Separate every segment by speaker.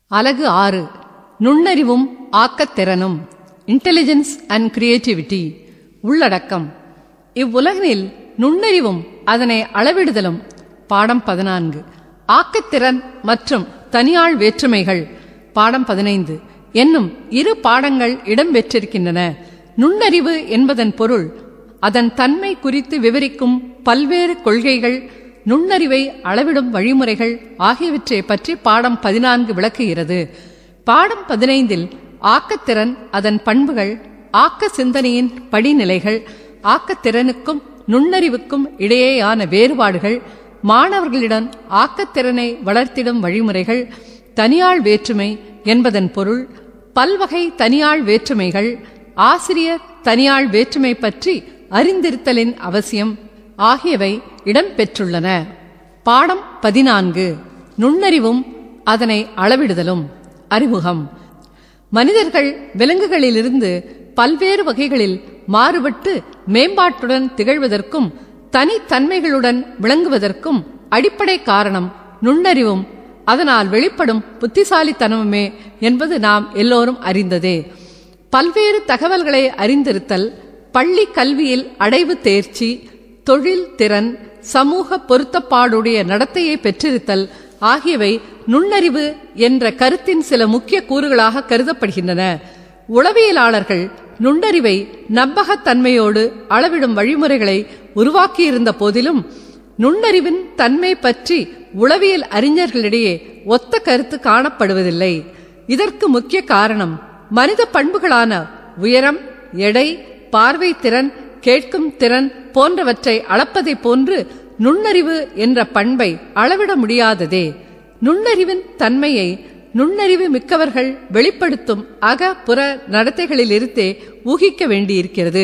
Speaker 1: அலகு ஆறு நுண்ணறிவும் ஆக்கத்திறனும் இன்டெலிஜென்ஸ் அண்ட் கிரியேட்டிவிட்டி உள்ளடக்கம் இவ்வுலகினில் நுண்ணறிவும் அதனை அளவிடுதலும் பாடம் பதினான்கு ஆக்கத்திறன் மற்றும் தனியாள் வேற்றுமைகள் பாடம் பதினைந்து என்னும் இரு பாடங்கள் இடம்பெற்றிருக்கின்றன நுண்ணறிவு என்பதன் பொருள் அதன் தன்மை குறித்து விவரிக்கும் பல்வேறு கொள்கைகள் நுண்ணறிவை அளவிடும் வழிமுறைகள் ஆகியவற்றை பற்றி பாடம் பதினான்கு விளக்குகிறது பாடம் பதினைந்தில் ஆக்கத்திறன் அதன் பண்புகள் ஆக்க சிந்தனையின் படிநிலைகள் ஆக்கத்திறனுக்கும் நுண்ணறிவுக்கும் இடையேயான வேறுபாடுகள் மாணவர்களிடம் ஆக்கத்திறனை வளர்த்திடும் வழிமுறைகள் தனியாள் வேற்றுமை என்பதன் பொருள் பல்வகை தனியாள் வேற்றுமைகள் ஆசிரியர் தனியாள் வேற்றுமை பற்றி அறிந்திருத்தலின் அவசியம் ஆகியவை இடம்பெற்றுள்ளன பாடம் பதினான்கு நுண்ணறிவும் அதனை அளவிடுதலும் அறிமுகம் மனிதர்கள் விலங்குகளிலிருந்து பல்வேறு வகைகளில் மாறுபட்டு மேம்பாட்டுடன் திகழ்வதற்கும் தனித்தன்மைகளுடன் விளங்குவதற்கும் அடிப்படை காரணம் நுண்ணறிவும் அதனால் வெளிப்படும் புத்திசாலித்தனமுமே என்பது நாம் எல்லோரும் அறிந்ததே பல்வேறு தகவல்களை அறிந்திருத்தல் பள்ளி கல்வியில் அடைவு தேர்ச்சி தொழில் திறன் சமூக பொருத்தப்பாடுடைய நடத்தையை பெற்றிருத்தல் ஆகியவை நுண்ணறிவு என்ற கருத்தின் சில முக்கிய கூறுகளாக கருதப்படுகின்றன உளவியலாளர்கள் நுண்ணறிவை நம்பகத்தன்மையோடு அளவிடும் வழிமுறைகளை உருவாக்கியிருந்த போதிலும் நுண்ணறிவின் தன்மை பற்றி உளவியல் அறிஞர்களிடையே ஒத்த கருத்து காணப்படுவதில்லை இதற்கு முக்கிய காரணம் மனித பண்புகளான உயரம் எடை பார்வை திறன் கேட்கும் திறன் போன்றவற்றை அளப்பதை போன்று நுண்ணறிவு என்ற பண்பை அளவிட முடியாததே நுண்ணறிவின் தன்மையை நுண்ணறிவு மிக்கவர்கள் வெளிப்படுத்தும் அக புற நடத்தைகளிலிருந்தே ஊகிக்க வேண்டியிருக்கிறது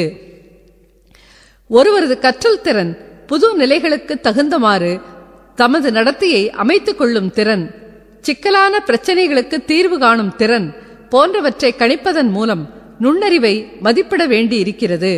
Speaker 1: ஒருவரது கற்றல் திறன் புது நிலைகளுக்கு தகுந்தமாறு தமது நடத்தையை அமைத்துக் கொள்ளும் திறன் சிக்கலான பிரச்சனைகளுக்கு தீர்வு காணும் திறன் போன்றவற்றை கணிப்பதன் மூலம் நுண்ணறிவை மதிப்பிட வேண்டியிருக்கிறது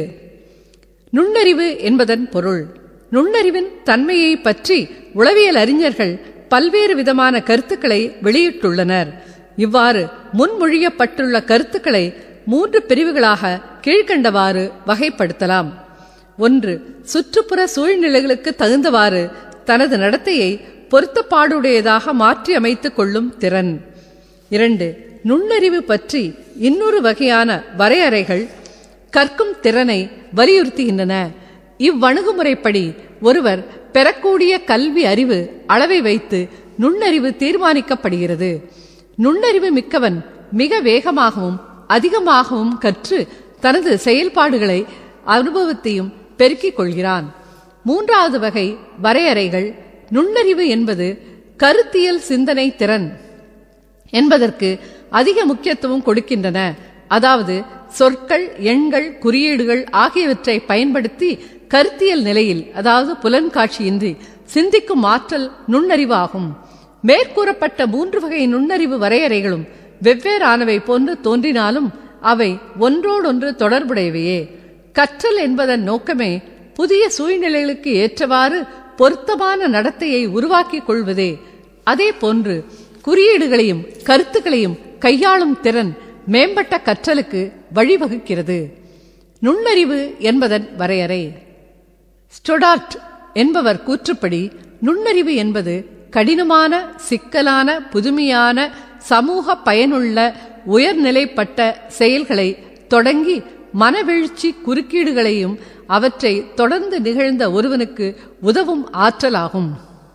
Speaker 1: நுண்ணறிவு என்பதன் பொருள் நுண்ணறிவின் தன்மையை பற்றி உளவியல் அறிஞர்கள் பல்வேறு விதமான கருத்துக்களை வெளியிட்டுள்ளனர் இவ்வாறு முன்மொழியப்பட்டுள்ள கருத்துக்களை மூன்று பிரிவுகளாக கீழ்கண்டவாறு வகைப்படுத்தலாம் ஒன்று சுற்றுப்புற சூழ்நிலைகளுக்கு தகுந்தவாறு தனது நடத்தையை பொருத்தப்பாடுடையதாக மாற்றி அமைத்துக் கொள்ளும் திறன் இரண்டு நுண்ணறிவு பற்றி இன்னொரு வகையான வரையறைகள் கற்கும் திறனை வலியுறுத்துகின்றன இவ்வணுகுமுறைப்படி ஒருவர் பெறக்கூடிய கல்வி அறிவு அளவை வைத்து நுண்ணறிவு தீர்மானிக்கப்படுகிறது நுண்ணறிவு மிக்கவன் மிக வேகமாகவும் அதிகமாகவும் கற்று தனது செயல்பாடுகளை அனுபவத்தையும் பெருக்கிக் கொள்கிறான் மூன்றாவது வகை வரையறைகள் நுண்ணறிவு என்பது கருத்தியல் சிந்தனை திறன் என்பதற்கு அதிக முக்கியத்துவம் கொடுக்கின்றன அதாவது சொற்கள் எண்கள் குறியீடுகள் ஆகியவற்றை பயன்படுத்தி கருத்தியல் நிலையில் அதாவது புலன்காட்சியின்றி சிந்திக்கும் ஆற்றல் நுண்ணறிவு ஆகும் மேற்கூறப்பட்ட மூன்று வகை நுண்ணறிவு வரையறைகளும் வெவ்வேறானவை போன்று தோன்றினாலும் அவை ஒன்றோடொன்று தொடர்புடையவையே கற்றல் என்பதன் நோக்கமே புதிய சூழ்நிலைகளுக்கு ஏற்றவாறு பொருத்தமான நடத்தையை உருவாக்கிக் கொள்வதே அதே போன்று குறியீடுகளையும் கருத்துக்களையும் கையாளும் திறன் மேம்பட்ட கற்றலுக்கு வழிவகுக்கிறது நுண்ணறிவு என்பதன் வரையறை ஸ்டொடார்ட் என்பவர் கூற்றுப்படி நுண்ணறிவு என்பது கடினமான சிக்கலான புதுமையான சமூக பயனுள்ள உயர்நிலைப்பட்ட செயல்களை தொடங்கி மனவெழுச்சி குறுக்கீடுகளையும் அவற்றை தொடர்ந்து நிகழ்ந்த ஒருவனுக்கு உதவும் ஆற்றலாகும்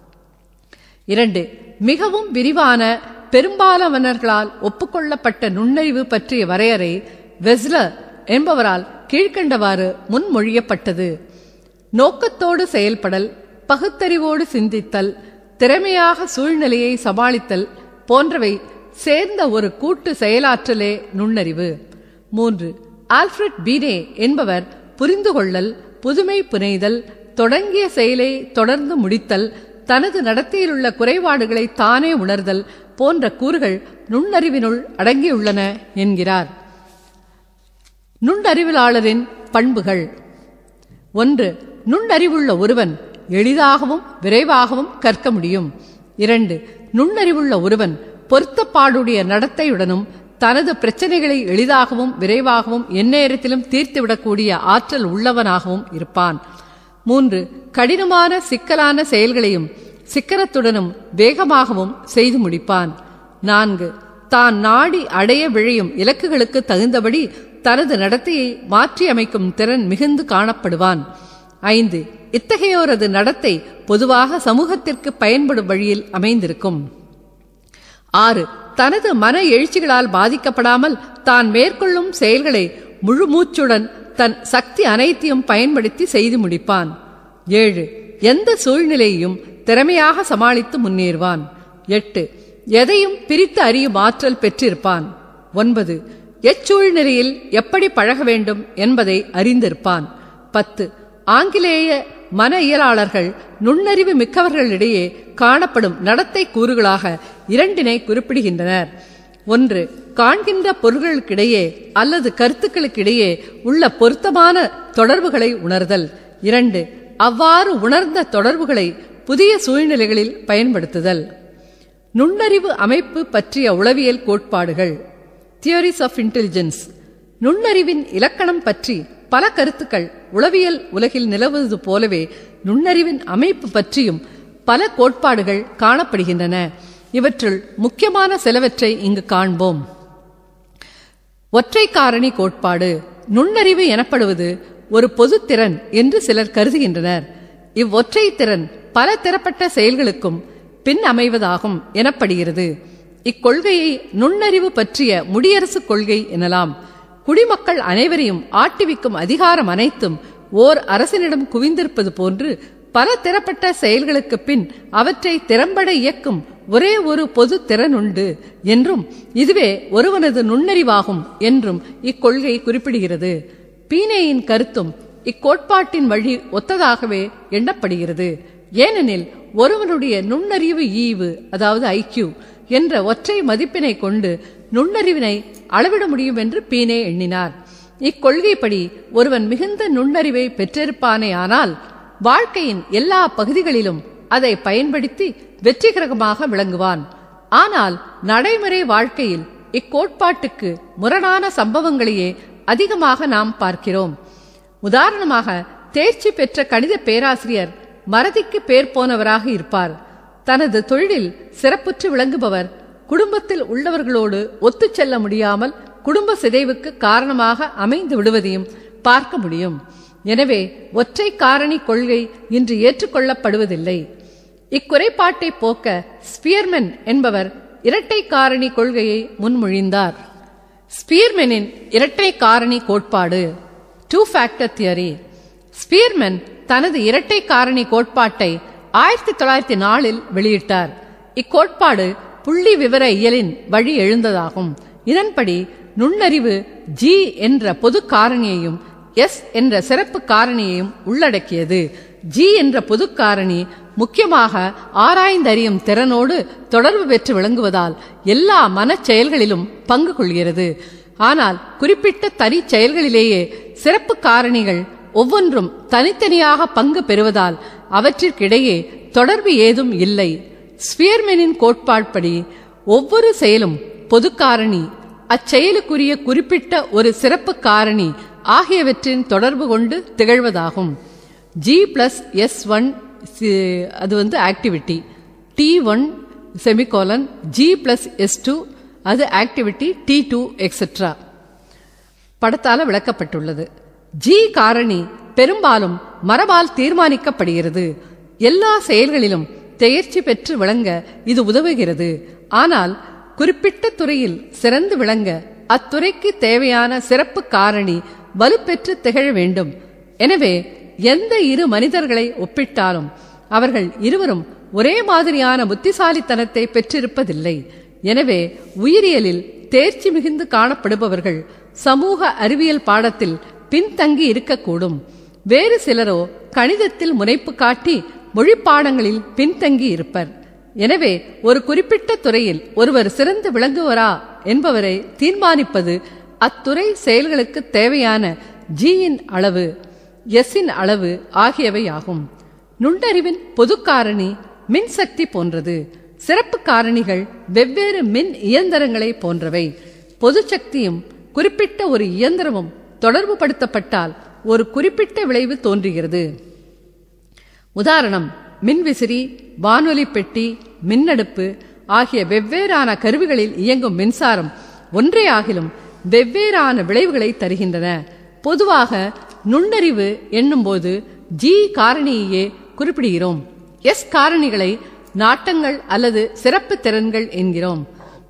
Speaker 1: இரண்டு மிகவும் விரிவான பெரும்பாலானவர்களால் ஒப்புக்கொள்ளப்பட்ட நுண்ணறிவு பற்றிய வரையறை வெஸ்லர் என்பவரால் கீழ்கண்டவாறு முன்மொழியப்பட்டது நோக்கத்தோடு செயல்படல் பகுத்தறிவோடு சிந்தித்தல் திறமையாக சூழ்நிலையை சமாளித்தல் போன்றவை சேர்ந்த ஒரு கூட்டு செயலாற்றலே நுண்ணறிவு மூன்று ஆல்ஃபிரட் பீனே என்பவர் புரிந்து கொள்ளல் புதுமை புனைதல் தொடங்கிய செயலை தொடர்ந்து முடித்தல் தனது நடத்தையிலுள்ள குறைபாடுகளை தானே உணர்தல் போன்ற கூறுகள் நுண்ணறிவினுள் அடங்கியுள்ளன என்கிறார் நுண்ணறிவியலாளரின் பண்புகள் ஒன்று நுண்ணறிவுள்ள ஒருவன் எளிதாகவும் விரைவாகவும் கற்க முடியும் இரண்டு நுண்ணறிவுள்ள ஒருவன் பொருத்தப்பாடுடைய நடத்தையுடனும் தனது பிரச்சனைகளை எளிதாகவும் விரைவாகவும் எந்நேரத்திலும் தீர்த்துவிடக்கூடிய ஆற்றல் உள்ளவனாகவும் இருப்பான் மூன்று கடினமான சிக்கலான செயல்களையும் சிக்கனத்துடனும் வேகமாகவும் செய்து முடிப்பான் நான்கு தான் நாடி அடைய விழையும் இலக்குகளுக்கு தகுந்தபடி தனது நடத்தையை மாற்றியமைக்கும் திறன் மிகுந்து காணப்படுவான் ஐந்து இத்தகையோரது நடத்தை பொதுவாக சமூகத்திற்கு பயன்படும் வழியில் அமைந்திருக்கும் ஆறு தனது மன எழுச்சிகளால் பாதிக்கப்படாமல் தான் மேற்கொள்ளும் செயல்களை முழு மூச்சுடன் தன் சக்தி அனைத்தையும் பயன்படுத்தி செய்து முடிப்பான் ஏழு எந்த சூழ்நிலையையும் திறமையாக சமாளித்து முன்னேறுவான் எட்டு எதையும் பிரித்து அறியும் ஆற்றல் பெற்றிருப்பான் ஒன்பது எச்சூழ்நிலையில் எப்படி பழக வேண்டும் என்பதை அறிந்திருப்பான் பத்து ஆங்கிலேய மன இயலாளர்கள் நுண்ணறிவு மிக்கவர்களிடையே காணப்படும் நடத்தை கூறுகளாக இரண்டினை குறிப்பிடுகின்றனர் ஒன்று காண்கின்ற பொருள்களுக்கிடையே அல்லது கருத்துக்களுக்கிடையே உள்ள பொருத்தமான தொடர்புகளை உணர்தல் இரண்டு அவ்வாறு உணர்ந்த தொடர்புகளை புதிய சூழ்நிலைகளில் பயன்படுத்துதல் நுண்ணறிவு அமைப்பு பற்றிய உளவியல் கோட்பாடுகள் தியரிஸ் ஆஃப் இன்டெலிஜென்ஸ் நுண்ணறிவின் இலக்கணம் பற்றி பல கருத்துக்கள் உளவியல் உலகில் நிலவுவது போலவே நுண்ணறிவின் அமைப்பு பற்றியும் பல கோட்பாடுகள் காணப்படுகின்றன இவற்றுள் முக்கியமான சிலவற்றை இங்கு காண்போம் ஒற்றை காரணி கோட்பாடு நுண்ணறிவு எனப்படுவது ஒரு பொதுத்திறன் என்று சிலர் கருதுகின்றனர் இவ்வொற்றை திறன் பல தரப்பட்ட செயல்களுக்கும் பின் அமைவதாகும் எனப்படுகிறது இக்கொள்கையை நுண்ணறிவு பற்றிய முடியரசுக் கொள்கை எனலாம் குடிமக்கள் அனைவரையும் ஆட்டிவிக்கும் அதிகாரம் அனைத்தும் ஓர் அரசனிடம் குவிந்திருப்பது போன்று பல திறப்பட்ட செயல்களுக்கு பின் அவற்றை திறம்பட இயக்கும் ஒரே ஒரு பொது திறன் உண்டு என்றும் இதுவே ஒருவனது நுண்ணறிவாகும் என்றும் இக்கொள்கை குறிப்பிடுகிறது பீனேயின் கருத்தும் இக்கோட்பாட்டின் வழி ஒத்ததாகவே எண்ணப்படுகிறது ஏனெனில் ஒருவனுடைய நுண்ணறிவு ஈவு அதாவது ஐக்கியூ என்ற ஒற்றை மதிப்பினை கொண்டு நுண்ணறிவினை அளவிட முடியும் என்று பீனே எண்ணினார் இக்கொள்கைப்படி ஒருவன் மிகுந்த நுண்ணறிவை பெற்றிருப்பானே ஆனால் வாழ்க்கையின் எல்லா பகுதிகளிலும் அதை பயன்படுத்தி வெற்றிகரமாக விளங்குவான் ஆனால் நடைமுறை வாழ்க்கையில் இக்கோட்பாட்டுக்கு முரணான சம்பவங்களையே அதிகமாக நாம் பார்க்கிறோம் உதாரணமாக தேர்ச்சி பெற்ற கணித பேராசிரியர் மறதிக்கு பேர் போனவராக இருப்பார் தனது தொழிலில் சிறப்புற்று விளங்குபவர் குடும்பத்தில் உள்ளவர்களோடு ஒத்துச் செல்ல முடியாமல் குடும்ப சிதைவுக்கு காரணமாக அமைந்து விடுவதையும் பார்க்க முடியும் எனவே ஒற்றை காரணி கொள்கை இன்று ஏற்றுக்கொள்ளப்படுவதில்லை இக்குறைபாட்டை போக்க ஸ்பியர்மென் என்பவர் இரட்டை காரணி கொள்கையை முன்மொழிந்தார் ஸ்பியர்மெனின் இரட்டை காரணி கோட்பாடு டூ ஃபேக்டர் தியரி ஸ்பியர்மென் தனது இரட்டை காரணி கோட்பாட்டை ஆயிரத்தி தொள்ளாயிரத்தி நாலில் வெளியிட்டார் இக்கோட்பாடு புள்ளி விவர இயலின் வழி எழுந்ததாகும் இதன்படி நுண்ணறிவு ஜி என்ற பொது காரணியையும் எஸ் என்ற சிறப்பு காரணியையும் உள்ளடக்கியது ஜி என்ற பொது காரணி முக்கியமாக ஆராய்ந்தறியும் திறனோடு தொடர்பு பெற்று விளங்குவதால் எல்லா மனச் செயல்களிலும் பங்கு கொள்கிறது ஆனால் குறிப்பிட்ட தனி செயல்களிலேயே சிறப்பு காரணிகள் ஒவ்வொன்றும் தனித்தனியாக பங்கு பெறுவதால் அவற்றிற்கிடையே தொடர்பு ஏதும் இல்லை ஸ்பியர்மெனின் கோட்பாட்படி ஒவ்வொரு செயலும் பொது காரணி அச்செயலுக்குரிய குறிப்பிட்ட ஒரு சிறப்பு காரணி ஆகியவற்றின் தொடர்பு கொண்டு திகழ்வதாகும் ஜி பிளஸ் எஸ் ஒன் அது வந்து activity T one semicolon G plus S two அது ஆக்டிவிட்டி டி டூ எக்ஸெட்ரா படத்தால விளக்கப்பட்டுள்ளது ஜி காரணி பெரும்பாலும் மரபால் தீர்மானிக்கப்படுகிறது எல்லா செயல்களிலும் தேர்ச்சி பெற்று விளங்க இது உதவுகிறது ஆனால் குறிப்பிட்ட துறையில் சிறந்து விளங்க அத்துறைக்கு தேவையான சிறப்பு காரணி வலுப்பெற்று திகழ வேண்டும் எனவே எந்த இரு மனிதர்களை ஒப்பிட்டாலும் அவர்கள் இருவரும் ஒரே மாதிரியான புத்திசாலித்தனத்தை பெற்றிருப்பதில்லை எனவே உயிரியலில் தேர்ச்சி மிகுந்து காணப்படுபவர்கள் சமூக அறிவியல் பாடத்தில் பின்தங்கி இருக்கக்கூடும் வேறு சிலரோ கணிதத்தில் முனைப்பு காட்டி மொழி பாடங்களில் பின்தங்கி இருப்பர் எனவே ஒரு குறிப்பிட்ட துறையில் ஒருவர் சிறந்து விளங்குவரா என்பவரை தீர்மானிப்பது அத்துறை செயல்களுக்கு தேவையான ஜியின் அளவு எஸ்ஸின் அளவு ஆகியவை ஆகும் நுண்ணறிவின் பொது காரணி மின்சக்தி போன்றது சிறப்பு காரணிகள் வெவ்வேறு மின் இயந்திரங்களை போன்றவை பொது சக்தியும் குறிப்பிட்ட ஒரு இயந்திரமும் தொடர்பு படுத்தப்பட்டால் ஒரு குறிப்பிட்ட விளைவு தோன்றுகிறது உதாரணம் மின்விசிறி வானொலி பெட்டி மின்னடுப்பு ஆகிய வெவ்வேறான கருவிகளில் இயங்கும் மின்சாரம் ஒன்றே ஆகிலும் வெவ்வேறான விளைவுகளை தருகின்றன பொதுவாக நுண்ணறிவு என்னும்போது ஜி காரணியையே குறிப்பிடுகிறோம் எஸ் காரணிகளை நாட்டங்கள் அல்லது சிறப்பு திறன்கள் என்கிறோம்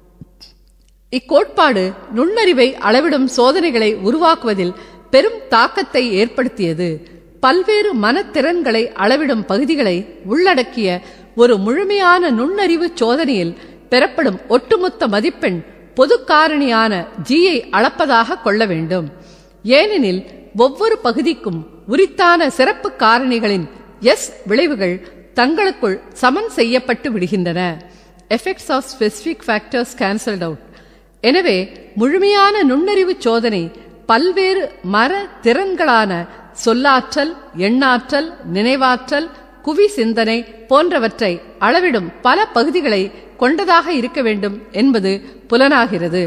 Speaker 1: இக்கோட்பாடு நுண்ணறிவை அளவிடும் சோதனைகளை உருவாக்குவதில் பெரும் தாக்கத்தை ஏற்படுத்தியது பல்வேறு மனத்திறன்களை அளவிடும் பகுதிகளை உள்ளடக்கிய ஒரு முழுமையான நுண்ணறிவு சோதனையில் பெறப்படும் ஒட்டுமொத்த மதிப்பெண் பொது காரணியான ஜியை அளப்பதாக கொள்ள வேண்டும் ஏனெனில் ஒவ்வொரு பகுதிக்கும் உரித்தான சிறப்பு காரணிகளின் எஸ் விளைவுகள் தங்களுக்குள் சமன் செய்யப்பட்டு விடுகின்றன effects of specific factors cancelled out எனவே முழுமையான நுண்ணறிவு சோதனை பல்வேறு மர திறன்களான சொல்லாற்றல் எண்ணாற்றல் நினைவாற்றல் குவி சிந்தனை போன்றவற்றை அளவிடும் பல பகுதிகளை கொண்டதாக இருக்க வேண்டும் என்பது புலனாகிறது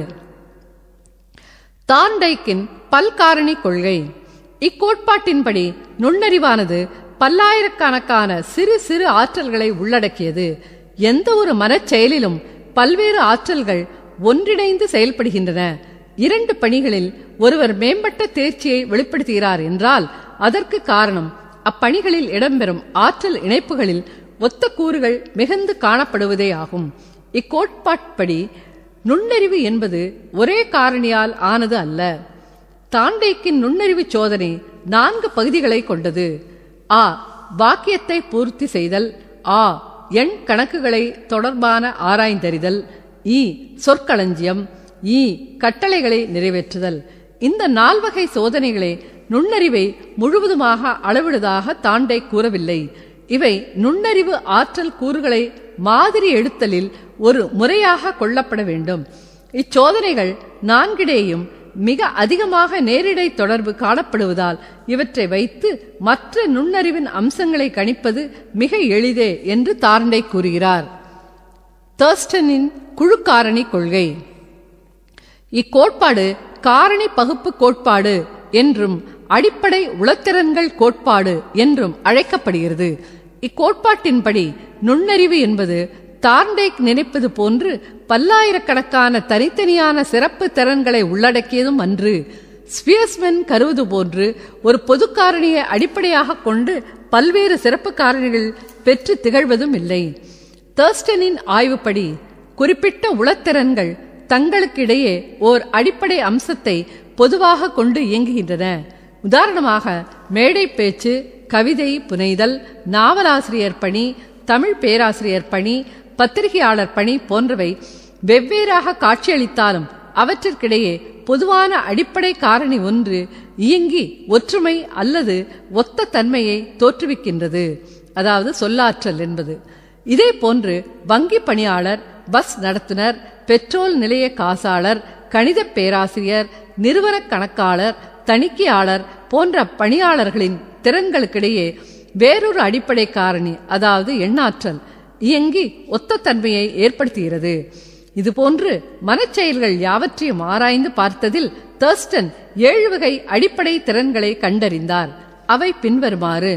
Speaker 1: தாண்டைக்கின் பல்காரணி கொள்கை இக்கோட்பாட்டின்படி நுண்ணறிவானது பல்லாயிரக்கணக்கான சிறு சிறு ஆற்றல்களை உள்ளடக்கியது எந்த ஒரு மனச்செயலிலும் பல்வேறு ஆற்றல்கள் ஒன்றிணைந்து செயல்படுகின்றன இரண்டு பணிகளில் ஒருவர் மேம்பட்ட தேர்ச்சியை வெளிப்படுத்துகிறார் என்றால் அதற்கு காரணம் அப்பணிகளில் இடம்பெறும் ஆற்றல் இணைப்புகளில் ஒத்த கூறுகள் மிகுந்து காணப்படுவதே ஆகும் இக்கோட்பாட்படி நுண்ணறிவு என்பது ஒரே காரணியால் ஆனது அல்ல தாண்டேக்கின் நுண்ணறிவு சோதனை நான்கு பகுதிகளை கொண்டது ஆ வாக்கியத்தை பூர்த்தி செய்தல் ஆ எண் கணக்குகளை தொடர்பான ஆராய்ந்தறிதல் இ சொற்களஞ்சியம் இ கட்டளைகளை நிறைவேற்றுதல் இந்த நால்வகை சோதனைகளை நுண்ணறிவை முழுவதுமாக அளவிடுவதாக தாண்டை கூறவில்லை இவை நுண்ணறிவு ஆற்றல் கூறுகளை மாதிரி எடுத்தலில் ஒரு முறையாக கொள்ளப்பட வேண்டும் இச்சோதனைகள் நான்கிடேயும் மிக அதிகமாக நேரிடை தொடர்பு காணப்படுவதால் இவற்றை வைத்து மற்ற நுண்ணறிவின் அம்சங்களை கணிப்பது மிக எளிதே என்று தார்ண்டை கூறுகிறார் தர்ஸ்டனின் குழு காரணி கொள்கை இக்கோட்பாடு காரணி பகுப்பு கோட்பாடு என்றும் அடிப்படை உளத்திறன்கள் கோட்பாடு என்றும் அழைக்கப்படுகிறது இக்கோட்பாட்டின்படி நுண்ணறிவு என்பது தார்ண்டேக் நினைப்பது போன்று பல்லாயிரக்கணக்கான தனித்தனியான சிறப்பு திறன்களை உள்ளடக்கியதும் அன்று ஸ்பியர்ஸ்மென் கருவது போன்று ஒரு பொது காரணியை அடிப்படையாக கொண்டு பல்வேறு சிறப்பு காரணிகள் பெற்று திகழ்வதும் இல்லை தர்ஸ்டனின் ஆய்வுப்படி குறிப்பிட்ட உளத்திறன்கள் தங்களுக்கிடையே ஓர் அடிப்படை அம்சத்தை பொதுவாக கொண்டு இயங்குகின்றன உதாரணமாக மேடை பேச்சு கவிதை புனைதல் நாவலாசிரியர் பணி தமிழ் பேராசிரியர் பணி பத்திரிகையாளர் பணி போன்றவை வெவ்வேறாக காட்சியளித்தாலும் அவற்றிற்கிடையே பொதுவான அடிப்படை காரணி ஒன்று இயங்கி ஒற்றுமை அல்லது ஒத்த தன்மையை தோற்றுவிக்கின்றது அதாவது சொல்லாற்றல் என்பது இதே போன்று வங்கி பணியாளர் பஸ் நடத்துனர் பெட்ரோல் நிலைய காசாளர் கணித பேராசிரியர் நிறுவன கணக்காளர் தணிக்கையாளர் போன்ற பணியாளர்களின் திறன்களுக்கிடையே வேறொரு அடிப்படை காரணி அதாவது எண்ணாற்றல் இயங்கி ஒத்த தன்மையை ஏற்படுத்துகிறது இதுபோன்று மனச்செயல்கள் யாவற்றையும் ஆராய்ந்து பார்த்ததில் தர்ஸ்டன் ஏழு வகை அடிப்படை திறன்களை கண்டறிந்தார் அவை பின்வருமாறு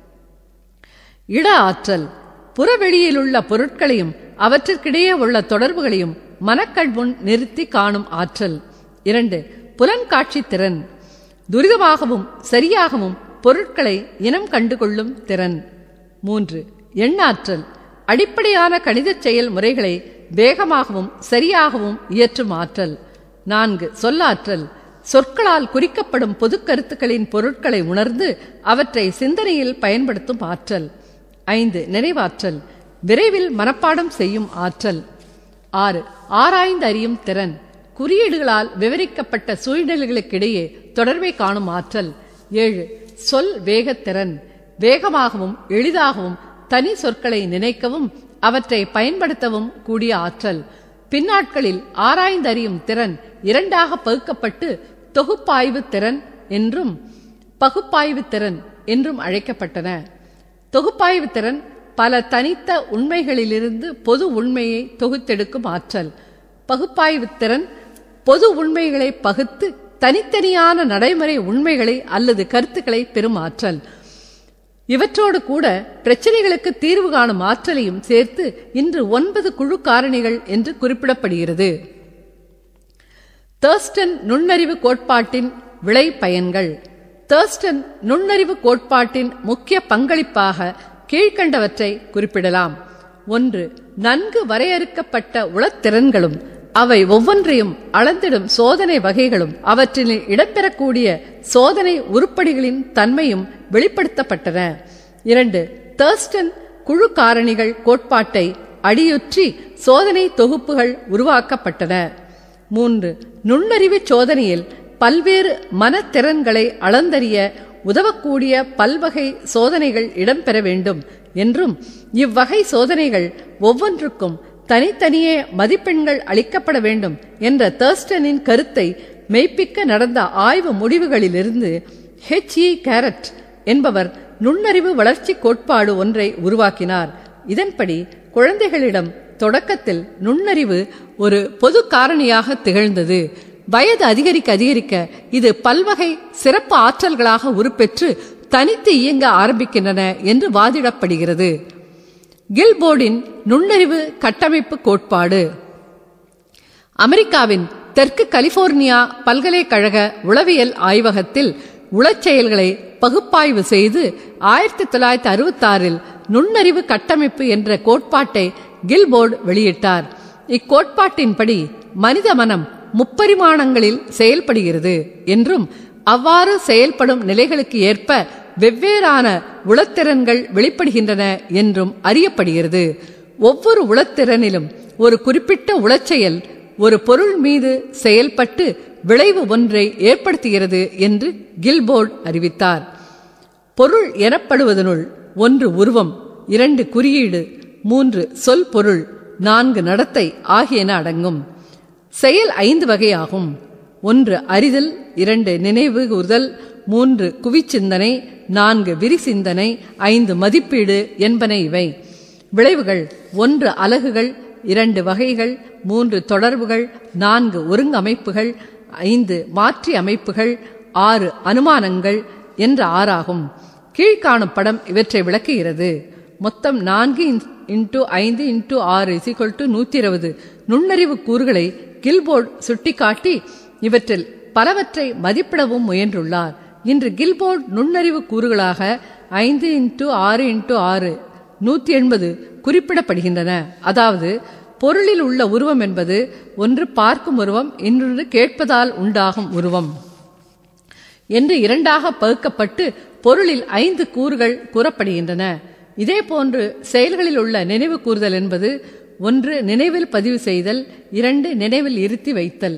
Speaker 1: இட ஆற்றல் புறவெளியிலுள்ள பொருட்களையும் அவற்றிற்கிடையே உள்ள தொடர்புகளையும் மனக்கண் முன் நிறுத்தி காணும் ஆற்றல் இரண்டு புலன்காட்சி திறன் துரிதமாகவும் சரியாகவும் பொருட்களை இனம் கண்டுகொள்ளும் திறன் மூன்று எண்ணாற்றல் அடிப்படையான கணிதச் செயல் முறைகளை வேகமாகவும் சரியாகவும் இயற்றும் ஆற்றல் நான்கு சொல்லாற்றல் சொற்களால் குறிக்கப்படும் பொது கருத்துக்களின் பொருட்களை உணர்ந்து அவற்றை சிந்தனையில் பயன்படுத்தும் ஆற்றல் ஐந்து நினைவாற்றல் விரைவில் மனப்பாடம் செய்யும் ஆற்றல் ஆறு ஆராய்ந்து அறியும் திறன் குறியீடுகளால் விவரிக்கப்பட்ட சூழ்நிலைகளுக்கிடையே தொடர்பை காணும் ஆற்றல் ஏழு சொல் வேகத்திறன் வேகமாகவும் எளிதாகவும் தனி சொற்களை நினைக்கவும் அவற்றை பயன்படுத்தவும் கூடிய ஆற்றல் பின்னாட்களில் ஆராய்ந்தறியும் திறன் இரண்டாக பகுக்கப்பட்டு தொகுப்பாய்வு திறன் என்றும் பகுப்பாய்வு திறன் என்றும் அழைக்கப்பட்டன தொகுப்பாய்வு திறன் பல தனித்த உண்மைகளிலிருந்து பொது உண்மையை தொகுத்தெடுக்கும் ஆற்றல் பகுப்பாய்வுத் திறன் பொது உண்மைகளை பகுத்து தனித்தனியான நடைமுறை உண்மைகளை அல்லது கருத்துக்களை பெறும் ஆற்றல் இவற்றோடு கூட பிரச்சனைகளுக்கு தீர்வு காணும் ஆற்றலையும் சேர்த்து இன்று ஒன்பது குழு காரணிகள் என்று குறிப்பிடப்படுகிறது தேர்ஸ்டன் நுண்ணறிவு கோட்பாட்டின் விளை பயன்கள் தேர்ஸ்டன் நுண்ணறிவு கோட்பாட்டின் முக்கிய பங்களிப்பாக கீழ்கண்டவற்றை குறிப்பிடலாம் ஒன்று நன்கு வரையறுக்கப்பட்ட உளத்திறன்களும் அவை ஒவ்வொன்றையும் அளந்திடும் சோதனை வகைகளும் அவற்றில் இடம்பெறக்கூடிய சோதனை உருப்படிகளின் தன்மையும் வெளிப்படுத்தப்பட்டன இரண்டு தேர்ஸ்டன் குழு காரணிகள் கோட்பாட்டை அடியொற்றி சோதனை தொகுப்புகள் உருவாக்கப்பட்டன மூன்று நுண்ணறிவு சோதனையில் பல்வேறு மனத்திறன்களை அளந்தறிய உதவக்கூடிய பல்வகை சோதனைகள் இடம்பெற வேண்டும் என்றும் இவ்வகை சோதனைகள் ஒவ்வொன்றுக்கும் தனித்தனியே மதிப்பெண்கள் அளிக்கப்பட வேண்டும் என்ற தேர்ஸ்டனின் கருத்தை மெய்ப்பிக்க நடந்த ஆய்வு முடிவுகளிலிருந்து ஹெச் இ கேரட் என்பவர் நுண்ணறிவு வளர்ச்சி கோட்பாடு ஒன்றை உருவாக்கினார் இதன்படி குழந்தைகளிடம் தொடக்கத்தில் நுண்ணறிவு ஒரு பொது காரணியாக திகழ்ந்தது வயது அதிகரிக்க அதிகரிக்க இது பல்வகை சிறப்பு ஆற்றல்களாக உருப்பெற்று தனித்து இயங்க ஆரம்பிக்கின்றன என்று வாதிடப்படுகிறது கில்போர்டின் நுண்ணறிவு கட்டமைப்பு கோட்பாடு அமெரிக்காவின் தெற்கு கலிபோர்னியா பல்கலைக்கழக உளவியல் ஆய்வகத்தில் உளச்செயல்களை பகுப்பாய்வு செய்து ஆயிரத்தி தொள்ளாயிரத்தி அறுபத்தி ஆறில் நுண்ணறிவு கட்டமைப்பு என்ற கோட்பாட்டை கில்போர்டு வெளியிட்டார் இக்கோட்பாட்டின்படி மனித மனம் முப்பரிமாணங்களில் செயல்படுகிறது என்றும் அவ்வாறு செயல்படும் நிலைகளுக்கு ஏற்ப வெவ்வேறான உளத்திறன்கள் வெளிப்படுகின்றன என்றும் அறியப்படுகிறது ஒவ்வொரு உளத்திறனிலும் ஒரு குறிப்பிட்ட உளச்செயல் ஒரு பொருள் மீது செயல்பட்டு விளைவு ஒன்றை ஏற்படுத்துகிறது என்று கில்போர்ட் அறிவித்தார் பொருள் எனப்படுவதனுள் ஒன்று உருவம் இரண்டு குறியீடு மூன்று சொல் பொருள் நான்கு நடத்தை ஆகியன அடங்கும் செயல் ஐந்து வகையாகும் ஒன்று அறிதல் இரண்டு நினைவு கூறுதல் மூன்று குவிச்சிந்தனை நான்கு விரிசிந்தனை ஐந்து மதிப்பீடு என்பன இவை விளைவுகள் ஒன்று அலகுகள் இரண்டு வகைகள் மூன்று தொடர்புகள் நான்கு ஒருங்கமைப்புகள் ஐந்து மாற்றி அமைப்புகள் ஆறு அனுமானங்கள் என்ற ஆறாகும் கீழ்காணும் படம் இவற்றை விளக்குகிறது மொத்தம் நான்கு இன்டூ ஐந்து இன்டூ ஆறு இசிகொல் டு நூற்றி இருபது நுண்ணறிவு கூறுகளை கில்போர்ட் சுட்டிக்காட்டி இவற்றில் பலவற்றை மதிப்பிடவும் முயன்றுள்ளார் இன்று கில்போர்ட் நுண்ணறிவு கூறுகளாக ஐந்து இன்டூ ஆறு இன்டூ ஆறு நூற்றி எண்பது குறிப்பிடப்படுகின்றன அதாவது பொருளில் உள்ள உருவம் என்பது ஒன்று பார்க்கும் உருவம் இன்னொன்று கேட்பதால் உண்டாகும் உருவம் என்று இரண்டாக பகுக்கப்பட்டு பொருளில் ஐந்து கூறுகள் கூறப்படுகின்றன இதே போன்று செயல்களில் உள்ள நினைவு கூறுதல் என்பது ஒன்று நினைவில் பதிவு செய்தல் இரண்டு நினைவில் இருத்தி வைத்தல்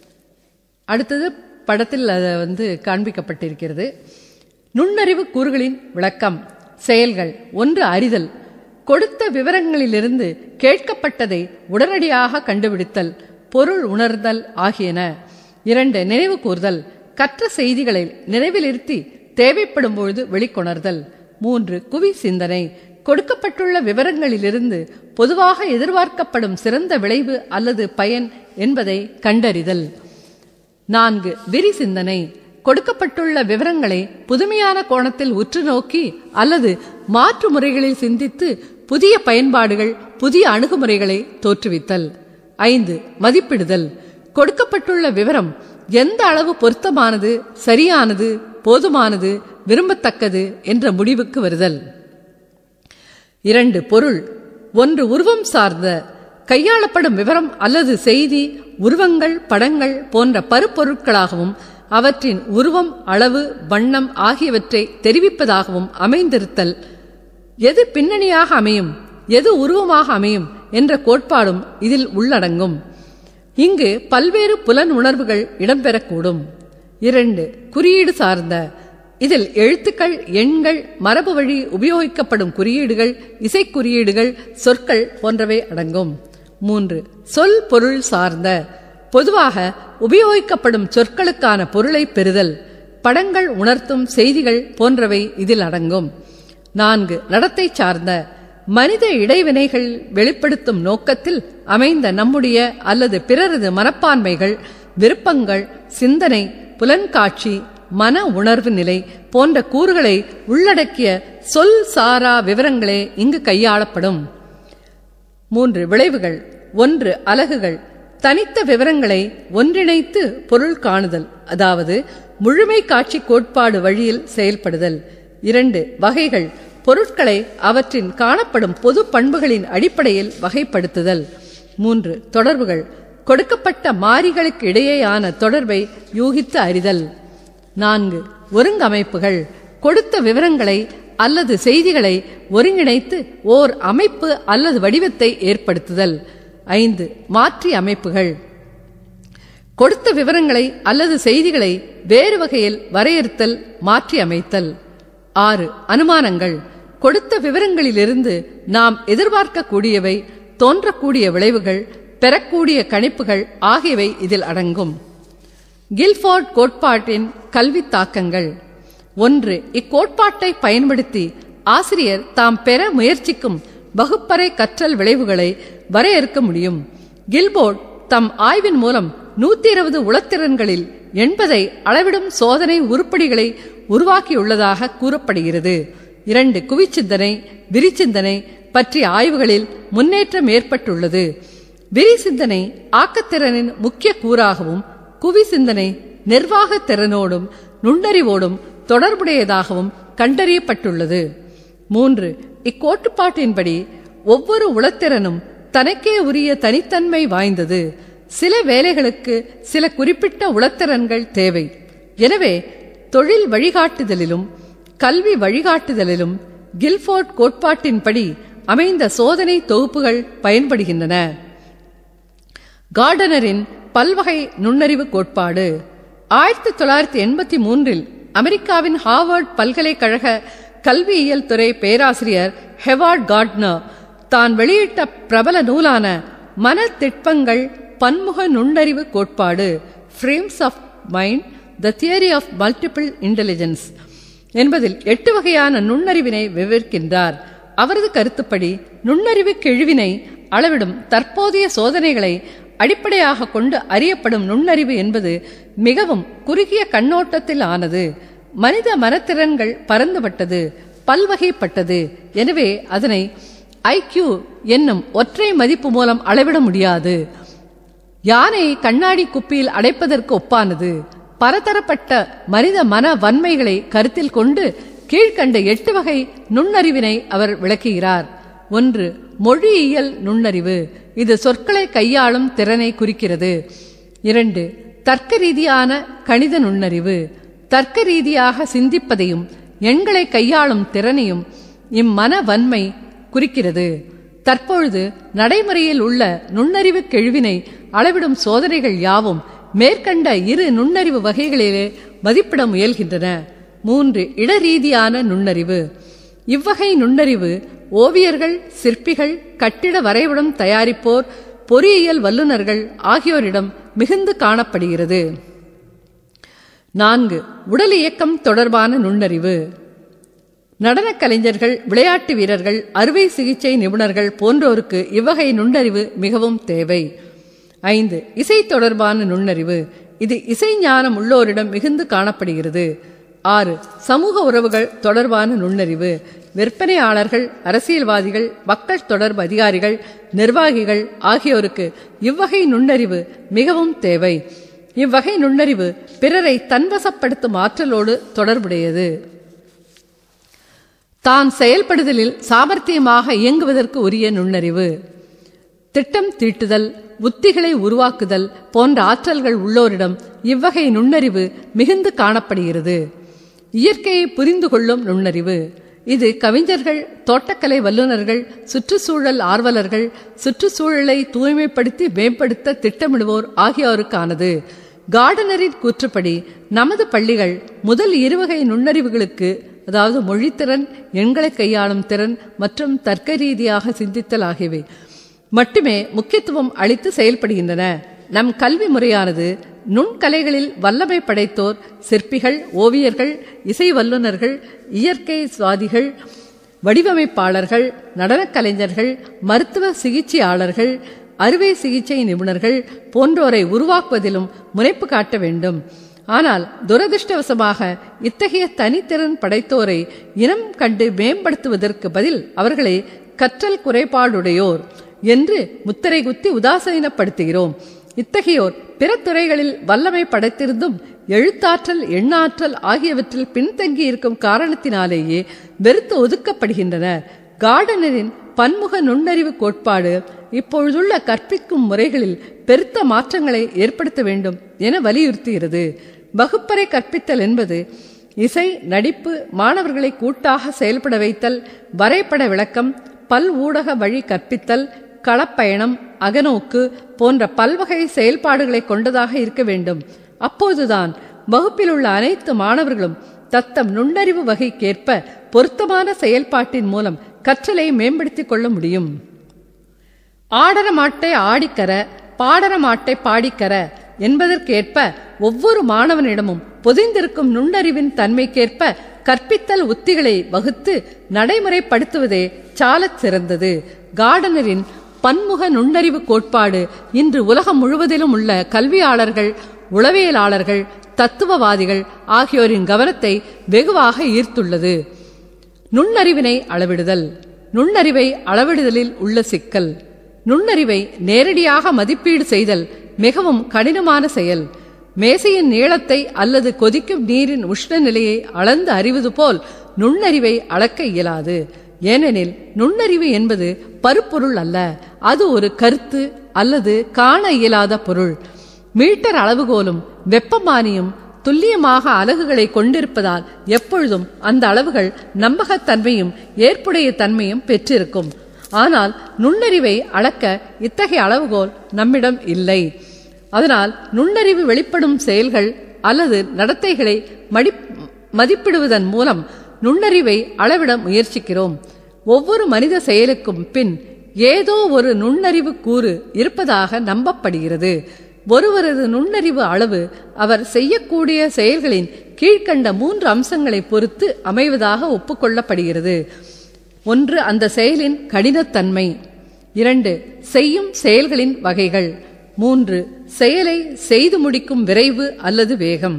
Speaker 1: அடுத்தது படத்தில் அது வந்து காண்பிக்கப்பட்டிருக்கிறது நுண்ணறிவு கூறுகளின் விளக்கம் செயல்கள் ஒன்று அறிதல் கொடுத்த விவரங்களிலிருந்து கேட்கப்பட்டதை உடனடியாக கண்டுபிடித்தல் பொருள் உணர்தல் ஆகியன இரண்டு நினைவு கூறுதல் கற்ற செய்திகளை நினைவில் இருத்தி தேவைப்படும் பொழுது வெளிக்கொணர்தல் மூன்று குவி சிந்தனை கொடுக்கப்பட்டுள்ள விவரங்களிலிருந்து பொதுவாக எதிர்பார்க்கப்படும் சிறந்த விளைவு அல்லது பயன் என்பதை கண்டறிதல் நான்கு விரி சிந்தனை கொடுக்கப்பட்டுள்ள விவரங்களை புதுமையான கோணத்தில் உற்று நோக்கி அல்லது மாற்று முறைகளில் சிந்தித்து புதிய பயன்பாடுகள் புதிய அணுகுமுறைகளை தோற்றுவித்தல் ஐந்து மதிப்பிடுதல் கொடுக்கப்பட்டுள்ள விவரம் எந்த அளவு பொருத்தமானது சரியானது போதுமானது விரும்பத்தக்கது என்ற முடிவுக்கு வருதல் இரண்டு பொருள் ஒன்று உருவம் சார்ந்த கையாளப்படும் விவரம் அல்லது செய்தி உருவங்கள் படங்கள் போன்ற பருப்பொருட்களாகவும் அவற்றின் உருவம் அளவு வண்ணம் ஆகியவற்றை தெரிவிப்பதாகவும் அமைந்திருத்தல் எது பின்னணியாக அமையும் எது உருவமாக அமையும் என்ற கோட்பாடும் இதில் உள்ளடங்கும் இங்கு பல்வேறு புலன் உணர்வுகள் இடம்பெறக்கூடும் இரண்டு குறியீடு சார்ந்த இதில் எழுத்துக்கள் எண்கள் மரபு வழி உபயோகிக்கப்படும் குறியீடுகள் இசைக்குறியீடுகள் சொற்கள் போன்றவை அடங்கும் மூன்று சொல் பொருள் சார்ந்த பொதுவாக உபயோகிக்கப்படும் சொற்களுக்கான பொருளை பெறுதல் படங்கள் உணர்த்தும் செய்திகள் போன்றவை இதில் அடங்கும் நான்கு நடத்தை சார்ந்த மனித இடைவினைகள் வெளிப்படுத்தும் நோக்கத்தில் அமைந்த நம்முடைய அல்லது பிறரது மனப்பான்மைகள் விருப்பங்கள் சிந்தனை புலன்காட்சி மன உணர்வு நிலை போன்ற கூறுகளை உள்ளடக்கிய சொல் சாரா விவரங்களே இங்கு கையாளப்படும் மூன்று விளைவுகள் ஒன்று அலகுகள் தனித்த விவரங்களை ஒன்றிணைத்து பொருள் காணுதல் அதாவது முழுமை காட்சி கோட்பாடு வழியில் செயல்படுதல் இரண்டு வகைகள் பொருட்களை அவற்றின் காணப்படும் பொது பண்புகளின் அடிப்படையில் வகைப்படுத்துதல் மூன்று தொடர்புகள் கொடுக்கப்பட்ட மாறிகளுக்கு இடையேயான தொடர்பை யூகித்து அறிதல் நான்கு ஒருங்கமைப்புகள் கொடுத்த விவரங்களை அல்லது செய்திகளை ஒருங்கிணைத்து ஓர் அமைப்பு அல்லது வடிவத்தை ஏற்படுத்துதல் ஐந்து மாற்றி அமைப்புகள் கொடுத்த விவரங்களை அல்லது செய்திகளை வேறு வகையில் வரையறுத்தல் மாற்றி அமைத்தல் ஆறு அனுமானங்கள் கொடுத்த விவரங்களிலிருந்து நாம் எதிர்பார்க்கக்கூடியவை தோன்றக்கூடிய விளைவுகள் பெறக்கூடிய கணிப்புகள் ஆகியவை இதில் அடங்கும் கில்ஃபோர்ட் கோட்பாட்டின் கல்வி தாக்கங்கள் ஒன்று இக்கோட்பாட்டை பயன்படுத்தி ஆசிரியர் தாம் பெற முயற்சிக்கும் வகுப்பறை கற்றல் விளைவுகளை வரையறுக்க முடியும் கில்போர்ட் தம் ஆய்வின் மூலம் நூத்தி இருபது உளத்திறன்களில் எண்பதை அளவிடும் சோதனை உருப்படிகளை உருவாக்கியுள்ளதாக கூறப்படுகிறது இரண்டு குவிச்சிந்தனை விரிச்சிந்தனை பற்றிய ஆய்வுகளில் முன்னேற்றம் ஏற்பட்டுள்ளது விரி சிந்தனை ஆக்கத்திறனின் முக்கிய கூறாகவும் குவி சிந்தனை நிர்வாக திறனோடும் நுண்ணறிவோடும் தொடர்புடையதாகவும் கண்டறியப்பட்டுள்ளது மூன்று இக்கோட்டுப்பாட்டின்படி ஒவ்வொரு உளத்திறனும் தனக்கே உரிய தனித்தன்மை வாய்ந்தது சில வேலைகளுக்கு சில குறிப்பிட்ட உளத்திறன்கள் தேவை எனவே தொழில் வழிகாட்டுதலிலும் கல்வி வழிகாட்டுதலிலும் கில்ஃபோர்ட் கோட்பாட்டின்படி அமைந்த சோதனை தொகுப்புகள் பயன்படுகின்றன கார்டனரின் பல்வகை நுண்ணறிவு கோட்பாடு ஆயிரத்தி தொள்ளாயிரத்தி எண்பத்தி மூன்றில் அமெரிக்காவின் ஹார்வர்ட் பல்கலைக்கழக கல்வியியல் துறை பேராசிரியர் ஹெவார்ட் கார்ட்னர் தான் வெளியிட்ட பிரபல நூலான மனத்திட்பங்கள் பன்முக நுண்ணறிவு கோட்பாடு frames of mind the theory of multiple intelligence என்பதில் எட்டு வகையான நுண்ணறிவினை விவரிக்கின்றார் அவரது கருத்துப்படி நுண்ணறிவு கெழுவினை அளவிடும் தற்போதைய சோதனைகளை அடிப்படையாக கொண்டு அறியப்படும் நுண்ணறிவு என்பது மிகவும் குறுகிய கண்ணோட்டத்தில் ஆனது மனித மனத்திறன்கள் பரந்துபட்டது பல்வகைப்பட்டது எனவே அதனை ஐக்யூ என்னும் ஒற்றை மதிப்பு மூலம் அளவிட முடியாது யானை கண்ணாடி குப்பியில் அடைப்பதற்கு ஒப்பானது பலதரப்பட்ட மனித மன வன்மைகளை கருத்தில் கொண்டு கீழ்கண்ட எட்டு வகை நுண்ணறிவினை அவர் விளக்குகிறார் ஒன்று மொழியியல் நுண்ணறிவு இது சொற்களை கையாளும் திறனை குறிக்கிறது இரண்டு தர்க்க ரீதியான கணித நுண்ணறிவு தர்க்க ரீதியாக சிந்திப்பதையும் எண்களை கையாளும் திறனையும் இம்மன வன்மை குறிக்கிறது தற்பொழுது நடைமுறையில் உள்ள நுண்ணறிவு கெழுவினை அளவிடும் சோதனைகள் யாவும் மேற்கண்ட இரு நுண்ணறிவு வகைகளிலே மதிப்பிட முயல்கின்றன மூன்று இடரீதியான நுண்ணறிவு இவ்வகை நுண்ணறிவு ஓவியர்கள் சிற்பிகள் கட்டிட வரைபடம் தயாரிப்போர் பொறியியல் வல்லுநர்கள் ஆகியோரிடம் மிகுந்து காணப்படுகிறது நான்கு உடல் இயக்கம் தொடர்பான நுண்ணறிவு நடனக் கலைஞர்கள் விளையாட்டு வீரர்கள் அறுவை சிகிச்சை நிபுணர்கள் போன்றோருக்கு இவ்வகை நுண்ணறிவு மிகவும் தேவை ஐந்து இசை தொடர்பான நுண்ணறிவு இது இசை ஞானம் உள்ளோரிடம் மிகுந்து காணப்படுகிறது ஆறு சமூக உறவுகள் தொடர்பான நுண்ணறிவு விற்பனையாளர்கள் அரசியல்வாதிகள் மக்கள் தொடர்பு அதிகாரிகள் நிர்வாகிகள் ஆகியோருக்கு இவ்வகை நுண்ணறிவு மிகவும் தேவை இவ்வகை நுண்ணறிவு பிறரை தன்வசப்படுத்தும் ஆற்றலோடு தொடர்புடையது தான் செயல்படுதலில் சாமர்த்தியமாக இயங்குவதற்கு உரிய நுண்ணறிவு திட்டம் தீட்டுதல் உத்திகளை உருவாக்குதல் போன்ற ஆற்றல்கள் உள்ளோரிடம் இவ்வகை நுண்ணறிவு மிகுந்து காணப்படுகிறது இயற்கையை புரிந்து கொள்ளும் நுண்ணறிவு இது கவிஞர்கள் தோட்டக்கலை வல்லுநர்கள் சுற்றுச்சூழல் ஆர்வலர்கள் சுற்றுச்சூழலை தூய்மைப்படுத்தி மேம்படுத்த திட்டமிடுவோர் ஆகியோருக்கானது கார்டனரின் கூற்றுப்படி நமது பள்ளிகள் முதல் இருவகை நுண்ணறிவுகளுக்கு அதாவது மொழித்திறன் எண்களை கையாளும் திறன் மற்றும் தர்க்க ரீதியாக சிந்தித்தல் ஆகியவை மட்டுமே முக்கியத்துவம் அளித்து செயல்படுகின்றன நம் கல்வி முறையானது நுண்கலைகளில் வல்லமை படைத்தோர் சிற்பிகள் ஓவியர்கள் இசை வல்லுநர்கள் இயற்கை சுவாதிகள் வடிவமைப்பாளர்கள் நடனக் கலைஞர்கள் மருத்துவ சிகிச்சையாளர்கள் அறுவை சிகிச்சை நிபுணர்கள் போன்றோரை உருவாக்குவதிலும் முனைப்பு காட்ட வேண்டும் ஆனால் துரதிருஷ்டவசமாக இத்தகைய தனித்திறன் படைத்தோரை இனம் கண்டு மேம்படுத்துவதற்கு பதில் அவர்களை கற்றல் குறைபாடுடையோர் என்று முத்திரை குத்தி உதாசீனப்படுத்துகிறோம் இத்தகையோர் பிற துறைகளில் வல்லமை படைத்திருந்தும் எழுத்தாற்றல் எண்ணாற்றல் ஆகியவற்றில் பின்தங்கி இருக்கும் காரணத்தினாலேயே வெறுத்து ஒதுக்கப்படுகின்றனர் கார்டனரின் பன்முக நுண்ணறிவு கோட்பாடு இப்பொழுதுள்ள கற்பிக்கும் முறைகளில் பெருத்த மாற்றங்களை ஏற்படுத்த வேண்டும் என வலியுறுத்துகிறது வகுப்பறை கற்பித்தல் என்பது இசை நடிப்பு மாணவர்களை கூட்டாக செயல்பட வைத்தல் வரைபட விளக்கம் பல் ஊடக வழி கற்பித்தல் களப்பயணம் அகநோக்கு போன்ற பல்வகை செயல்பாடுகளை கொண்டதாக இருக்க வேண்டும் அப்போதுதான் வகுப்பில் உள்ள அனைத்து மாணவர்களும் தத்தம் நுண்ணறிவு வகைக்கேற்ப பொருத்தமான செயல்பாட்டின் மூலம் கற்றலை மேம்படுத்திக் கொள்ள முடியும் ஆடர மாட்டை ஆடிக்கர பாடர மாட்டை பாடிக்கர என்பதற்கேற்ப ஒவ்வொரு மாணவனிடமும் பொதிந்திருக்கும் நுண்ணறிவின் தன்மைக்கேற்ப கற்பித்தல் உத்திகளை வகுத்து நடைமுறைப்படுத்துவதே சாலச் சிறந்தது கார்டனரின் பன்முக நுண்ணறிவு கோட்பாடு இன்று உலகம் முழுவதிலும் உள்ள கல்வியாளர்கள் உளவியலாளர்கள் தத்துவவாதிகள் ஆகியோரின் கவனத்தை வெகுவாக ஈர்த்துள்ளது நுண்ணறிவினை அளவிடுதல் நுண்ணறிவை அளவிடுதலில் உள்ள சிக்கல் நுண்ணறிவை நேரடியாக மதிப்பீடு செய்தல் மிகவும் கடினமான செயல் மேசையின் நீளத்தை அல்லது கொதிக்கும் நீரின் உஷ்ண நிலையை அளந்து அறிவது போல் நுண்ணறிவை அளக்க இயலாது ஏனெனில் நுண்ணறிவு என்பது பருப்பொருள் அல்ல அது ஒரு கருத்து அல்லது காண இயலாத பொருள் மீட்டர் அளவுகோலும் வெப்பமானியும் துல்லியமாக அலகுகளை கொண்டிருப்பதால் எப்பொழுதும் அந்த அளவுகள் நம்பகத்தன்மையும் ஏற்புடைய தன்மையும் பெற்றிருக்கும் ஆனால் நுண்ணறிவை அளக்க இத்தகைய அளவுகோல் நம்மிடம் இல்லை அதனால் நுண்ணறிவு வெளிப்படும் செயல்கள் அல்லது நடத்தைகளை மடி மதிப்பிடுவதன் மூலம் நுண்ணறிவை அளவிட முயற்சிக்கிறோம் ஒவ்வொரு மனித செயலுக்கும் பின் ஏதோ ஒரு நுண்ணறிவு கூறு இருப்பதாக நம்பப்படுகிறது ஒருவரது நுண்ணறிவு அளவு அவர் செய்யக்கூடிய செயல்களின் கீழ்க்கண்ட மூன்று அம்சங்களை பொறுத்து அமைவதாக ஒப்புக்கொள்ளப்படுகிறது ஒன்று அந்த செயலின் கடினத்தன்மை இரண்டு செய்யும் செயல்களின் வகைகள் மூன்று செயலை செய்து முடிக்கும் விரைவு அல்லது வேகம்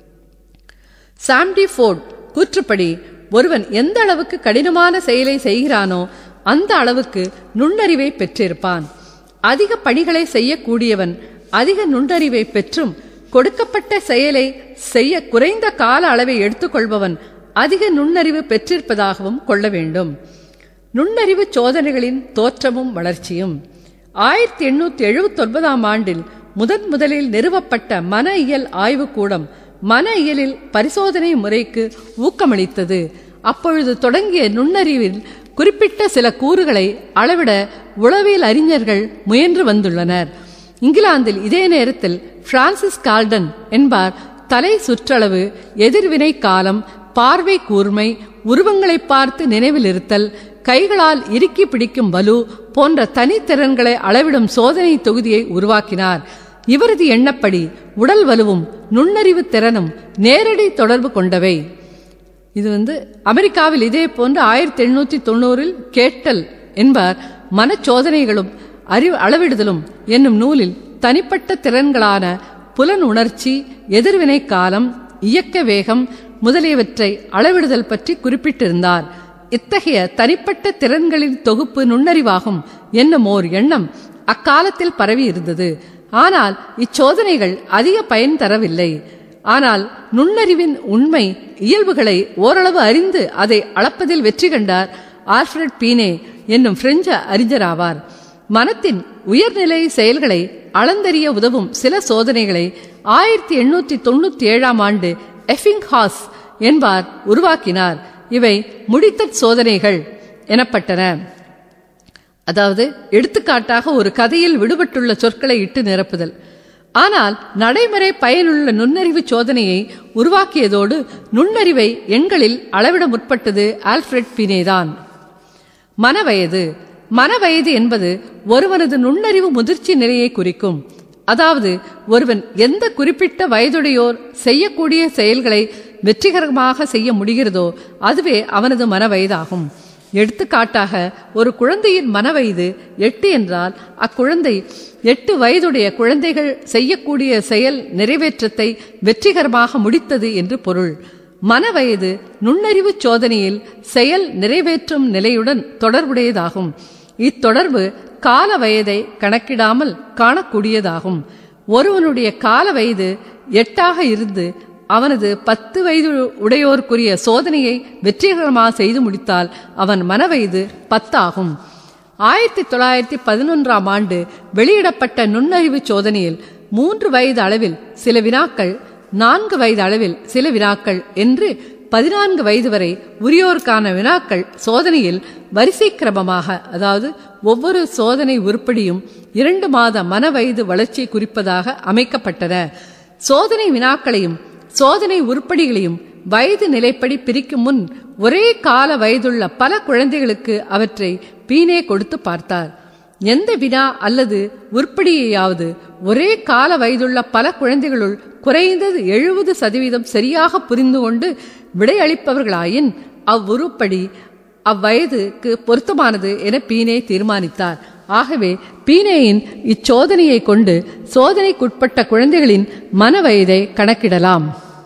Speaker 1: சாம்டி ஃபோர்ட் கூற்றுப்படி ஒருவன் எந்த அளவுக்கு கடினமான செயலை செய்கிறானோ அந்த அளவுக்கு நுண்ணறிவை பெற்றிருப்பான் அதிக பணிகளை செய்யக்கூடியவன் அதிக நுண்ணறிவை பெற்றும் கொடுக்கப்பட்ட செயலை செய்ய குறைந்த கால அளவை எடுத்துக்கொள்பவன் அதிக நுண்ணறிவு பெற்றிருப்பதாகவும் கொள்ள வேண்டும் நுண்ணறிவு சோதனைகளின் தோற்றமும் வளர்ச்சியும் ஆயிரத்தி எண்ணூத்தி எழுபத்தி ஒன்பதாம் ஆண்டில் முதன் முதலில் நிறுவப்பட்ட மன இயல் ஆய்வுக்கூடம் மன இயலில் பரிசோதனை முறைக்கு ஊக்கமளித்தது அப்பொழுது தொடங்கிய நுண்ணறிவில் குறிப்பிட்ட சில கூறுகளை அளவிட உளவியல் அறிஞர்கள் முயன்று வந்துள்ளனர் இங்கிலாந்தில் இதே நேரத்தில் பிரான்சிஸ் கால்டன் என்பார் தலை சுற்றளவு எதிர்வினை காலம் பார்வை கூர்மை உருவங்களை பார்த்து நினைவில் இருத்தல் கைகளால் இறுக்கி பிடிக்கும் வலு போன்ற தனித்திறன்களை அளவிடும் சோதனை தொகுதியை உருவாக்கினார் இவரது எண்ணப்படி உடல் வலுவும் நுண்ணறிவு திறனும் நேரடி தொடர்பு கொண்டவை இது வந்து அமெரிக்காவில் இதே போன்று ஆயிரத்தி எண்ணூத்தி தொண்ணூறில் கேட்டல் என்பார் மனச்சோதனைகளும் அறிவு அளவிடுதலும் என்னும் நூலில் தனிப்பட்ட திறன்களான புலன் உணர்ச்சி எதிர்வினை காலம் இயக்க வேகம் முதலியவற்றை அளவிடுதல் பற்றி குறிப்பிட்டிருந்தார் இத்தகைய தனிப்பட்ட திறன்களின் தொகுப்பு நுண்ணறிவாகும் என்னும் ஓர் எண்ணம் அக்காலத்தில் பரவி இருந்தது ஆனால் இச்சோதனைகள் அதிக பயன் தரவில்லை ஆனால் நுண்ணறிவின் உண்மை இயல்புகளை ஓரளவு அறிந்து அதை அளப்பதில் வெற்றி கண்டார் ஆல்ஃபிரட் பீனே என்னும் பிரெஞ்சு அறிஞராவார் மனத்தின் உயர்நிலை செயல்களை அளந்தறிய உதவும் சில சோதனைகளை ஆயிரத்தி எண்ணூற்றி தொண்ணூத்தி ஏழாம் ஆண்டு எஃபிங் ஹாஸ் என்பார் உருவாக்கினார் இவை முடித்த சோதனைகள் எனப்பட்டன அதாவது எடுத்துக்காட்டாக ஒரு கதையில் விடுபட்டுள்ள சொற்களை இட்டு நிரப்புதல் ஆனால் நடைமுறை பயனுள்ள நுண்ணறிவு சோதனையை உருவாக்கியதோடு நுண்ணறிவை எண்களில் அளவிட முற்பட்டது ஆல்ஃபிரட் பினேதான் மனவயது மனவயது என்பது ஒருவனது நுண்ணறிவு முதிர்ச்சி நிலையை குறிக்கும் அதாவது ஒருவன் எந்த குறிப்பிட்ட வயதுடையோர் செய்யக்கூடிய செயல்களை வெற்றிகரமாக செய்ய முடிகிறதோ அதுவே அவனது மனவயதாகும் எடுத்துக்காட்டாக ஒரு குழந்தையின் மனவயது எட்டு என்றால் அக்குழந்தை எட்டு வயதுடைய குழந்தைகள் செய்யக்கூடிய செயல் நிறைவேற்றத்தை வெற்றிகரமாக முடித்தது என்று பொருள் மனவயது நுண்ணறிவு சோதனையில் செயல் நிறைவேற்றும் நிலையுடன் தொடர்புடையதாகும் இத்தொடர்பு கால வயதை கணக்கிடாமல் காணக்கூடியதாகும் ஒருவனுடைய கால வயது எட்டாக இருந்து அவனது பத்து வயது உடையோருக்குரிய சோதனையை வெற்றிகரமாக செய்து முடித்தால் அவன் மனவயது பத்தாகும் ஆயிரத்தி தொள்ளாயிரத்தி பதினொன்றாம் ஆண்டு வெளியிடப்பட்ட நுண்ணறிவு சோதனையில் மூன்று வயது அளவில் சில வினாக்கள் நான்கு வயது அளவில் சில வினாக்கள் என்று பதினான்கு வயது வரை உரியோருக்கான வினாக்கள் சோதனையில் வரிசை கிரமமாக அதாவது ஒவ்வொரு சோதனை உருப்படியும் இரண்டு மாத மன வயது வளர்ச்சியை குறிப்பதாக அமைக்கப்பட்டன சோதனை வினாக்களையும் சோதனை உருப்படிகளையும் வயது நிலைப்படி பிரிக்கும் முன் ஒரே கால வயதுள்ள பல குழந்தைகளுக்கு அவற்றை பீனே கொடுத்து பார்த்தார் எந்த வினா அல்லது உருப்படியையாவது ஒரே கால வயதுள்ள பல குழந்தைகளுள் குறைந்தது எழுபது சதவீதம் சரியாக புரிந்து கொண்டு விடையளிப்பவர்களாயின் அவ்வுருப்படி அவ்வயதுக்கு பொருத்தமானது என பீனே தீர்மானித்தார் ஆகவே பீனேயின் இச்சோதனையை கொண்டு சோதனைக்குட்பட்ட குழந்தைகளின் மன வயதை கணக்கிடலாம்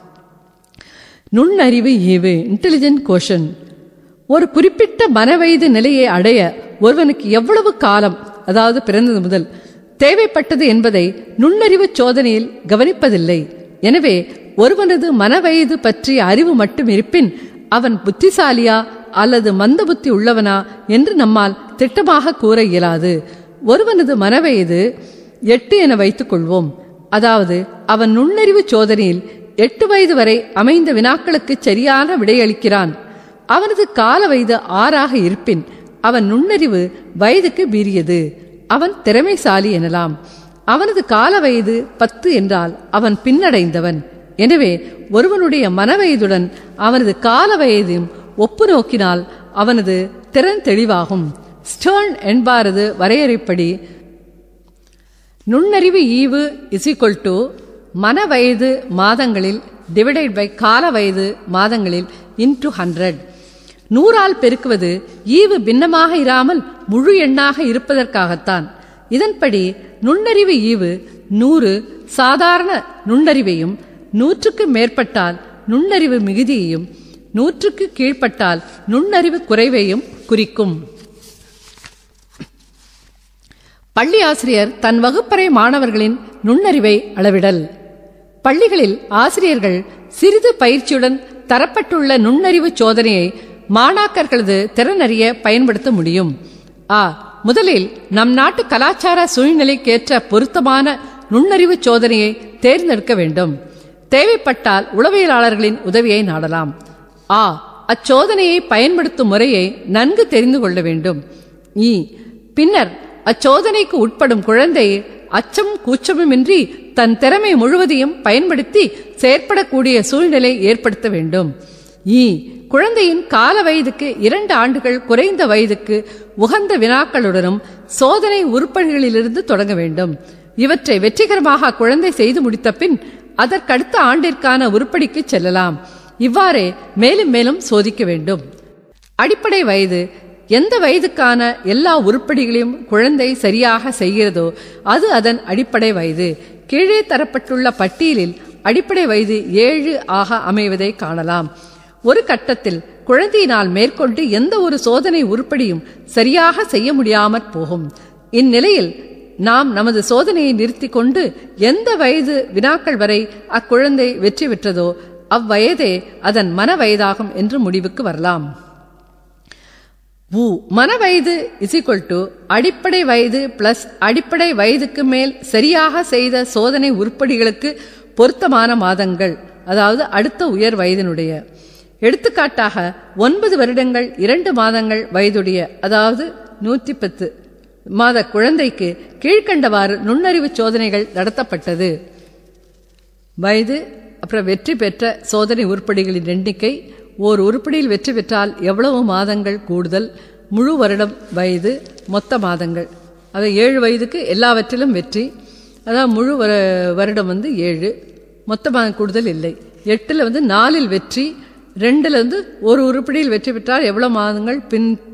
Speaker 1: நுண்ணறிவு ஈவு இன்டெலிஜென்ட் கோஷன் ஒரு குறிப்பிட்ட மனவயது நிலையை அடைய ஒருவனுக்கு எவ்வளவு காலம் அதாவது பிறந்தது முதல் தேவைப்பட்டது என்பதை நுண்ணறிவு சோதனையில் கவனிப்பதில்லை எனவே ஒருவனது மனவயது பற்றிய அறிவு மட்டும் இருப்பின் அவன் புத்திசாலியா அல்லது மந்த புத்தி உள்ளவனா என்று நம்மால் திட்டமாக கூற இயலாது ஒருவனது மனவயது எட்டு என வைத்துக் கொள்வோம் அதாவது அவன் நுண்ணறிவு சோதனையில் எட்டு வயது வரை அமைந்த வினாக்களுக்கு சரியான விடையளிக்கிறான் அவனது கால வயது ஆறாக இருப்பின் அவன் நுண்ணறிவு வயதுக்கு மீறியது அவன் திறமைசாலி எனலாம் அவனது கால வயது பத்து என்றால் அவன் பின்னடைந்தவன் எனவே ஒருவனுடைய மனவயதுடன் அவனது கால வயதையும் ஒப்பு நோக்கினால் அவனது திறன் தெளிவாகும் ஸ்டர்ன் என்பாரது வரையறைப்படி நுண்ணறிவு ஈவு இஸ் ஈக்குவல் டு மன வயது மாதங்களில் டிவைடட் பை கால வயது மாதங்களில் இன்டு ஹண்ட்ரட் நூறால் பெருக்குவது ஈவு பின்னமாக இராமல் முழு எண்ணாக இருப்பதற்காகத்தான் இதன்படி நுண்ணறிவு ஈவு நூறு சாதாரண நுண்ணறிவையும் நூற்றுக்கு மேற்பட்டால் நுண்ணறிவு மிகுதியையும் நூற்றுக்கு கீழ்ப்பட்டால் நுண்ணறிவு குறைவையும் குறிக்கும் பள்ளி ஆசிரியர் தன் வகுப்பறை மாணவர்களின் நுண்ணறிவை அளவிடல் பள்ளிகளில் ஆசிரியர்கள் சிறிது பயிற்சியுடன் தரப்பட்டுள்ள நுண்ணறிவு சோதனையை மாணாக்கர்களது திறனறிய பயன்படுத்த முடியும் ஆ முதலில் நம் நாட்டு கலாச்சார சூழ்நிலைக்கேற்ற பொருத்தமான நுண்ணறிவு சோதனையை தேர்ந்தெடுக்க வேண்டும் தேவைப்பட்டால் உளவியலாளர்களின் உதவியை நாடலாம் ஆ அச்சோதனையை பயன்படுத்தும் முறையை நன்கு தெரிந்து கொள்ள வேண்டும் இ பின்னர் அச்சோதனைக்கு உட்படும் குழந்தை அச்சம் கூச்சமுமின்றி தன் திறமை முழுவதையும் பயன்படுத்தி செயற்படக்கூடிய சூழ்நிலை ஏற்படுத்த வேண்டும் இ குழந்தையின் கால வயதுக்கு இரண்டு ஆண்டுகள் குறைந்த வயதுக்கு உகந்த வினாக்களுடனும் சோதனை உருப்படிகளிலிருந்து தொடங்க வேண்டும் இவற்றை வெற்றிகரமாக குழந்தை செய்து முடித்த பின் அதற்கடுத்த ஆண்டிற்கான உருப்படிக்கு செல்லலாம் இவ்வாறே மேலும் மேலும் சோதிக்க வேண்டும் அடிப்படை வயது எந்த வயதுக்கான எல்லா உருப்படிகளையும் குழந்தை சரியாக செய்கிறதோ அது அதன் அடிப்படை வயது கீழே தரப்பட்டுள்ள பட்டியலில் அடிப்படை வயது ஏழு ஆக அமைவதை காணலாம் ஒரு கட்டத்தில் குழந்தையினால் மேற்கொண்டு எந்த ஒரு சோதனை உருப்படியும் சரியாக செய்ய முடியாமற் போகும் இந்நிலையில் நாம் நமது சோதனையை நிறுத்தி கொண்டு எந்த வயது வினாக்கள் வரை அக்குழந்தை வெற்றி பெற்றதோ அவ்வயதே அதன் மன வயதாகும் என்று முடிவுக்கு வரலாம் உ மன வயது இஸ் ஈக்குவல் டு அடிப்படை வயது பிளஸ் அடிப்படை வயதுக்கு மேல் சரியாக செய்த சோதனை உருப்படிகளுக்கு பொருத்தமான மாதங்கள் அதாவது அடுத்த உயர் வயதினுடைய எடுத்துக்காட்டாக ஒன்பது வருடங்கள் இரண்டு மாதங்கள் வயதுடைய அதாவது நூற்றி பத்து மாத குழந்தைக்கு கீழ்கண்டவாறு நுண்ணறிவு சோதனைகள் நடத்தப்பட்டது வயது அப்புறம் வெற்றி பெற்ற சோதனை உருப்படிகளின் எண்ணிக்கை ஓர் உருப்படியில் வெற்றி பெற்றால் எவ்வளவு மாதங்கள் கூடுதல் முழு வருடம் வயது மொத்த மாதங்கள் அது ஏழு வயதுக்கு எல்லாவற்றிலும் வெற்றி அதாவது முழு வர வருடம் வந்து ஏழு மொத்த மாதம் கூடுதல் இல்லை எட்டில் வந்து நாலில் வெற்றி ரெண்டில் வந்து ஒரு உருப்படியில் வெற்றி பெற்றால் எவ்வளோ மாதங்கள் பின்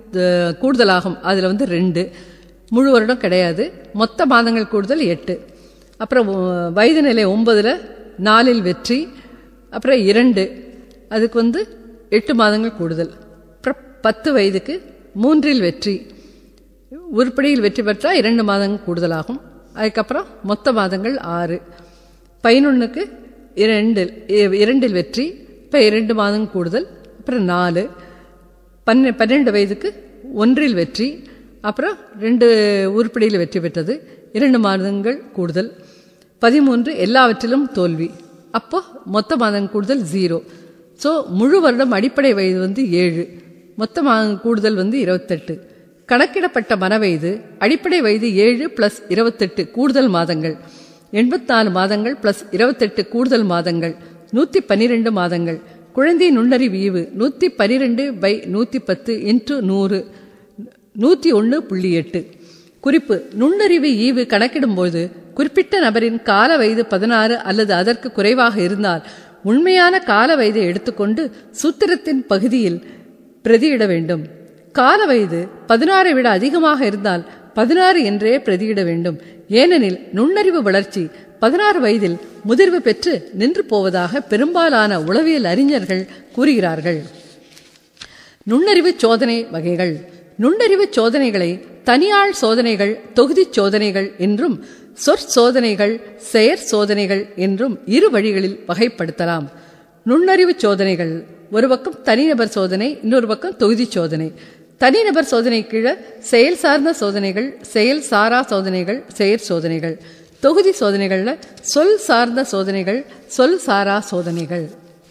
Speaker 1: அஹ், கூடுதலாகும் அதில் வந்து ரெண்டு முழு வருடம் கிடையாது மொத்த மாதங்கள் கூடுதல் எட்டு அப்புறம் ஒ- வயது நிலை ஒன்பதில் நாலில் வெற்றி அப்புறம் இரண்டு அதுக்கு வந்து எட்டு மாதங்கள் கூடுதல் அப்புறம் பத்து வயதுக்கு மூன்றில் வெற்றி உருப்படியில் வெற்றி பெற்றால் இரண்டு மாதங்கள் கூடுதலாகும் அதுக்கப்புறம் மொத்த மாதங்கள் ஆறு பதினொன்றுக்கு இரண்டில் இ- இரண்டில் வெற்றி இப்போ இரண்டு மாதம் கூடுதல் அப்புறம் நாலு பன்ன பன்னெண்டு வயதுக்கு ஒன்றில் வெற்றி அப்புறம் ரெண்டு உருப்படியில் வெற்றி பெற்றது இரண்டு மாதங்கள் கூடுதல் பதிமூன்று எல்லாவற்றிலும் தோல்வி அப்போ மொத்த மாதம் கூடுதல் ஜீரோ ஸோ முழு வருடம் அடிப்படை வயது வந்து ஏழு மொத்த மாதம் கூடுதல் வந்து இருபத்தெட்டு கணக்கிடப்பட்ட மனவயது அடிப்படை வயது ஏழு பிளஸ் இருபத்தெட்டு கூடுதல் மாதங்கள் எண்பத்தாலு மாதங்கள் பிளஸ் இருபத்தெட்டு கூடுதல் மாதங்கள் நூற்றி பன்னிரெண்டு மாதங்கள் குழந்தை நுண்ணறிவு ஈவு நூற்றி பன்னிரெண்டு பை நூற்றி பத்து இன்ட்டு நூறு நூற்றி ஒன்று புள்ளி எட்டு குறிப்பு நுண்ணறிவு ஈவு கணக்கிடும்போது குறிப்பிட்ட நபரின் கால வயது பதினாறு அல்லது அதற்கு குறைவாக இருந்தால் உண்மையான கால வயதை எடுத்துக்கொண்டு சூத்திரத்தின் பகுதியில் பிரதியிட வேண்டும் கால வயது பதினாறை விட அதிகமாக இருந்தால் பதினாறு என்றே பிரதியிட வேண்டும் ஏனெனில் நுண்ணறிவு வளர்ச்சி பதினாறு வயதில் முதிர்வு பெற்று நின்று போவதாக பெரும்பாலான உளவியல் அறிஞர்கள் கூறுகிறார்கள் நுண்ணறிவு சோதனை வகைகள் நுண்ணறிவு சோதனைகளை தனியாள் சோதனைகள் தொகுதி சோதனைகள் என்றும் சொற்சோதனைகள் செயற் சோதனைகள் என்றும் இரு வழிகளில் வகைப்படுத்தலாம் நுண்ணறிவு சோதனைகள் ஒரு பக்கம் தனிநபர் சோதனை இன்னொரு பக்கம் தொகுதி சோதனை தனிநபர் சோதனை கீழே செயல் சார்ந்த சோதனைகள் செயல் சாரா சோதனைகள் செயற் சோதனைகள் தொகுதி சோதனைகள்ல சொல் சார்ந்த சோதனைகள் சொல் சாரா சோதனைகள்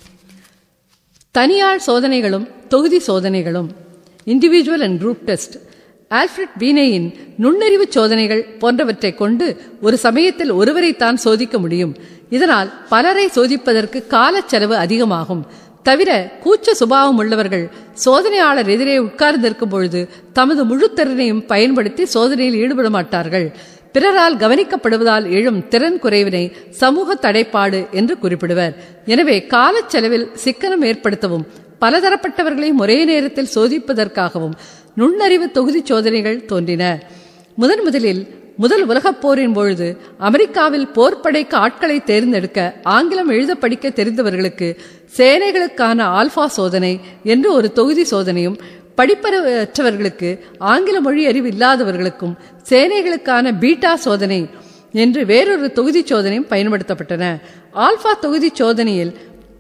Speaker 1: தனியார் சோதனைகளும் தொகுதி சோதனைகளும் individual and group test Alfred பீனேயின் நுண்ணறிவு சோதனைகள் போன்றவற்றை கொண்டு ஒரு சமயத்தில் ஒருவரைத்தான் சோதிக்க முடியும் இதனால் பலரை சோதிப்பதற்கு காலச் செலவு அதிகமாகும் தவிர கூச்ச சுபாவம் உள்ளவர்கள் சோதனையாளர் எதிரே உட்கார்ந்திருக்கும் பொழுது தமது முழு திறனையும் பயன்படுத்தி சோதனையில் ஈடுபட மாட்டார்கள் பிறரால் கவனிக்கப்படுவதால் எழும் திறன் குறைவினை சமூக தடைப்பாடு என்று குறிப்பிடுவர் எனவே காலச் செலவில் சிக்கனம் ஏற்படுத்தவும் பலதரப்பட்டவர்களையும் ஒரே நேரத்தில் சோதிப்பதற்காகவும் நுண்ணறிவு தொகுதி சோதனைகள் தோன்றின முதன் முதலில் முதல் உலகப் போரின் பொழுது அமெரிக்காவில் போர்ப்படைக்கு ஆட்களை தேர்ந்தெடுக்க ஆங்கிலம் எழுத படிக்க தெரிந்தவர்களுக்கு சேனைகளுக்கான ஆல்பா சோதனை என்று ஒரு தொகுதி சோதனையும் படிப்பற்றவர்களுக்கு ஆங்கில மொழி அறிவு இல்லாதவர்களுக்கும் சேனைகளுக்கான பீட்டா சோதனை என்று வேறொரு தொகுதி சோதனையும் பயன்படுத்தப்பட்டன ஆல்பா தொகுதி சோதனையில்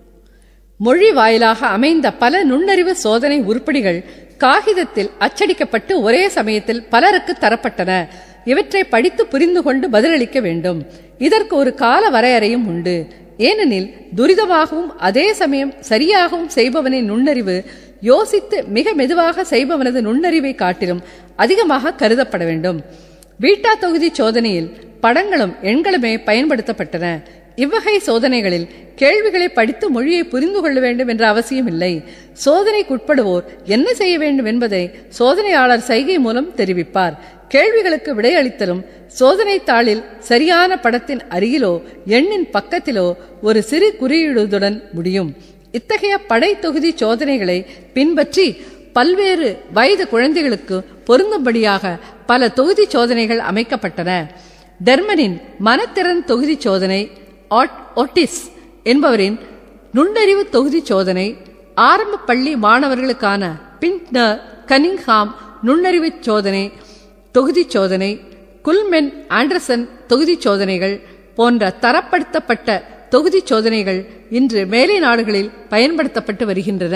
Speaker 1: மொழி வாயிலாக அமைந்த பல நுண்ணறிவு சோதனை உருப்படிகள் காகிதத்தில் அச்சடிக்கப்பட்டு ஒரே சமயத்தில் பலருக்கு தரப்பட்டன இவற்றை படித்து புரிந்து கொண்டு பதிலளிக்க வேண்டும் இதற்கு ஒரு கால வரையறையும் உண்டு ஏனெனில் துரிதமாகவும் அதே சமயம் சரியாகவும் செய்பவனின் நுண்ணறிவு யோசித்து மிக மெதுவாக செய்பவனது நுண்ணறிவை காட்டிலும் அதிகமாக கருதப்பட வேண்டும் பீட்டா தொகுதி சோதனையில் படங்களும் எண்களுமே பயன்படுத்தப்பட்டன இவ்வகை சோதனைகளில் கேள்விகளை படித்து மொழியை புரிந்து கொள்ள வேண்டும் என்ற அவசியம் இல்லை சோதனைக்குட்படுவோர் என்ன செய்ய வேண்டும் என்பதை சோதனையாளர் சைகை மூலம் தெரிவிப்பார் கேள்விகளுக்கு விடையளித்தலும் சோதனை தாளில் சரியான படத்தின் அருகிலோ எண்ணின் பக்கத்திலோ ஒரு சிறு குறியீடுடன் முடியும் இத்தகைய படை தொகுதி சோதனைகளை பின்பற்றி பல்வேறு வயது குழந்தைகளுக்கு பொருந்தும்படியாக பல தொகுதி சோதனைகள் அமைக்கப்பட்டன டெர்மனின் மனத்திறன் தொகுதி சோதனை ஆட்- ஒட்டிஸ் என்பவரின் நுண்ணறிவு தொகுதி சோதனை ஆரம்ப பள்ளி மாணவர்களுக்கான பின்னர் கனிங்ஹாம் நுண்ணறிவு சோதனை தொகுதி சோதனை குல்மென் ஆண்டர்சன் தொகுதி சோதனைகள் போன்ற தரப்படுத்தப்பட்ட தொகுதி சோதனைகள் இன்று மேலை நாடுகளில் பயன்படுத்தப்பட்டு வருகின்றன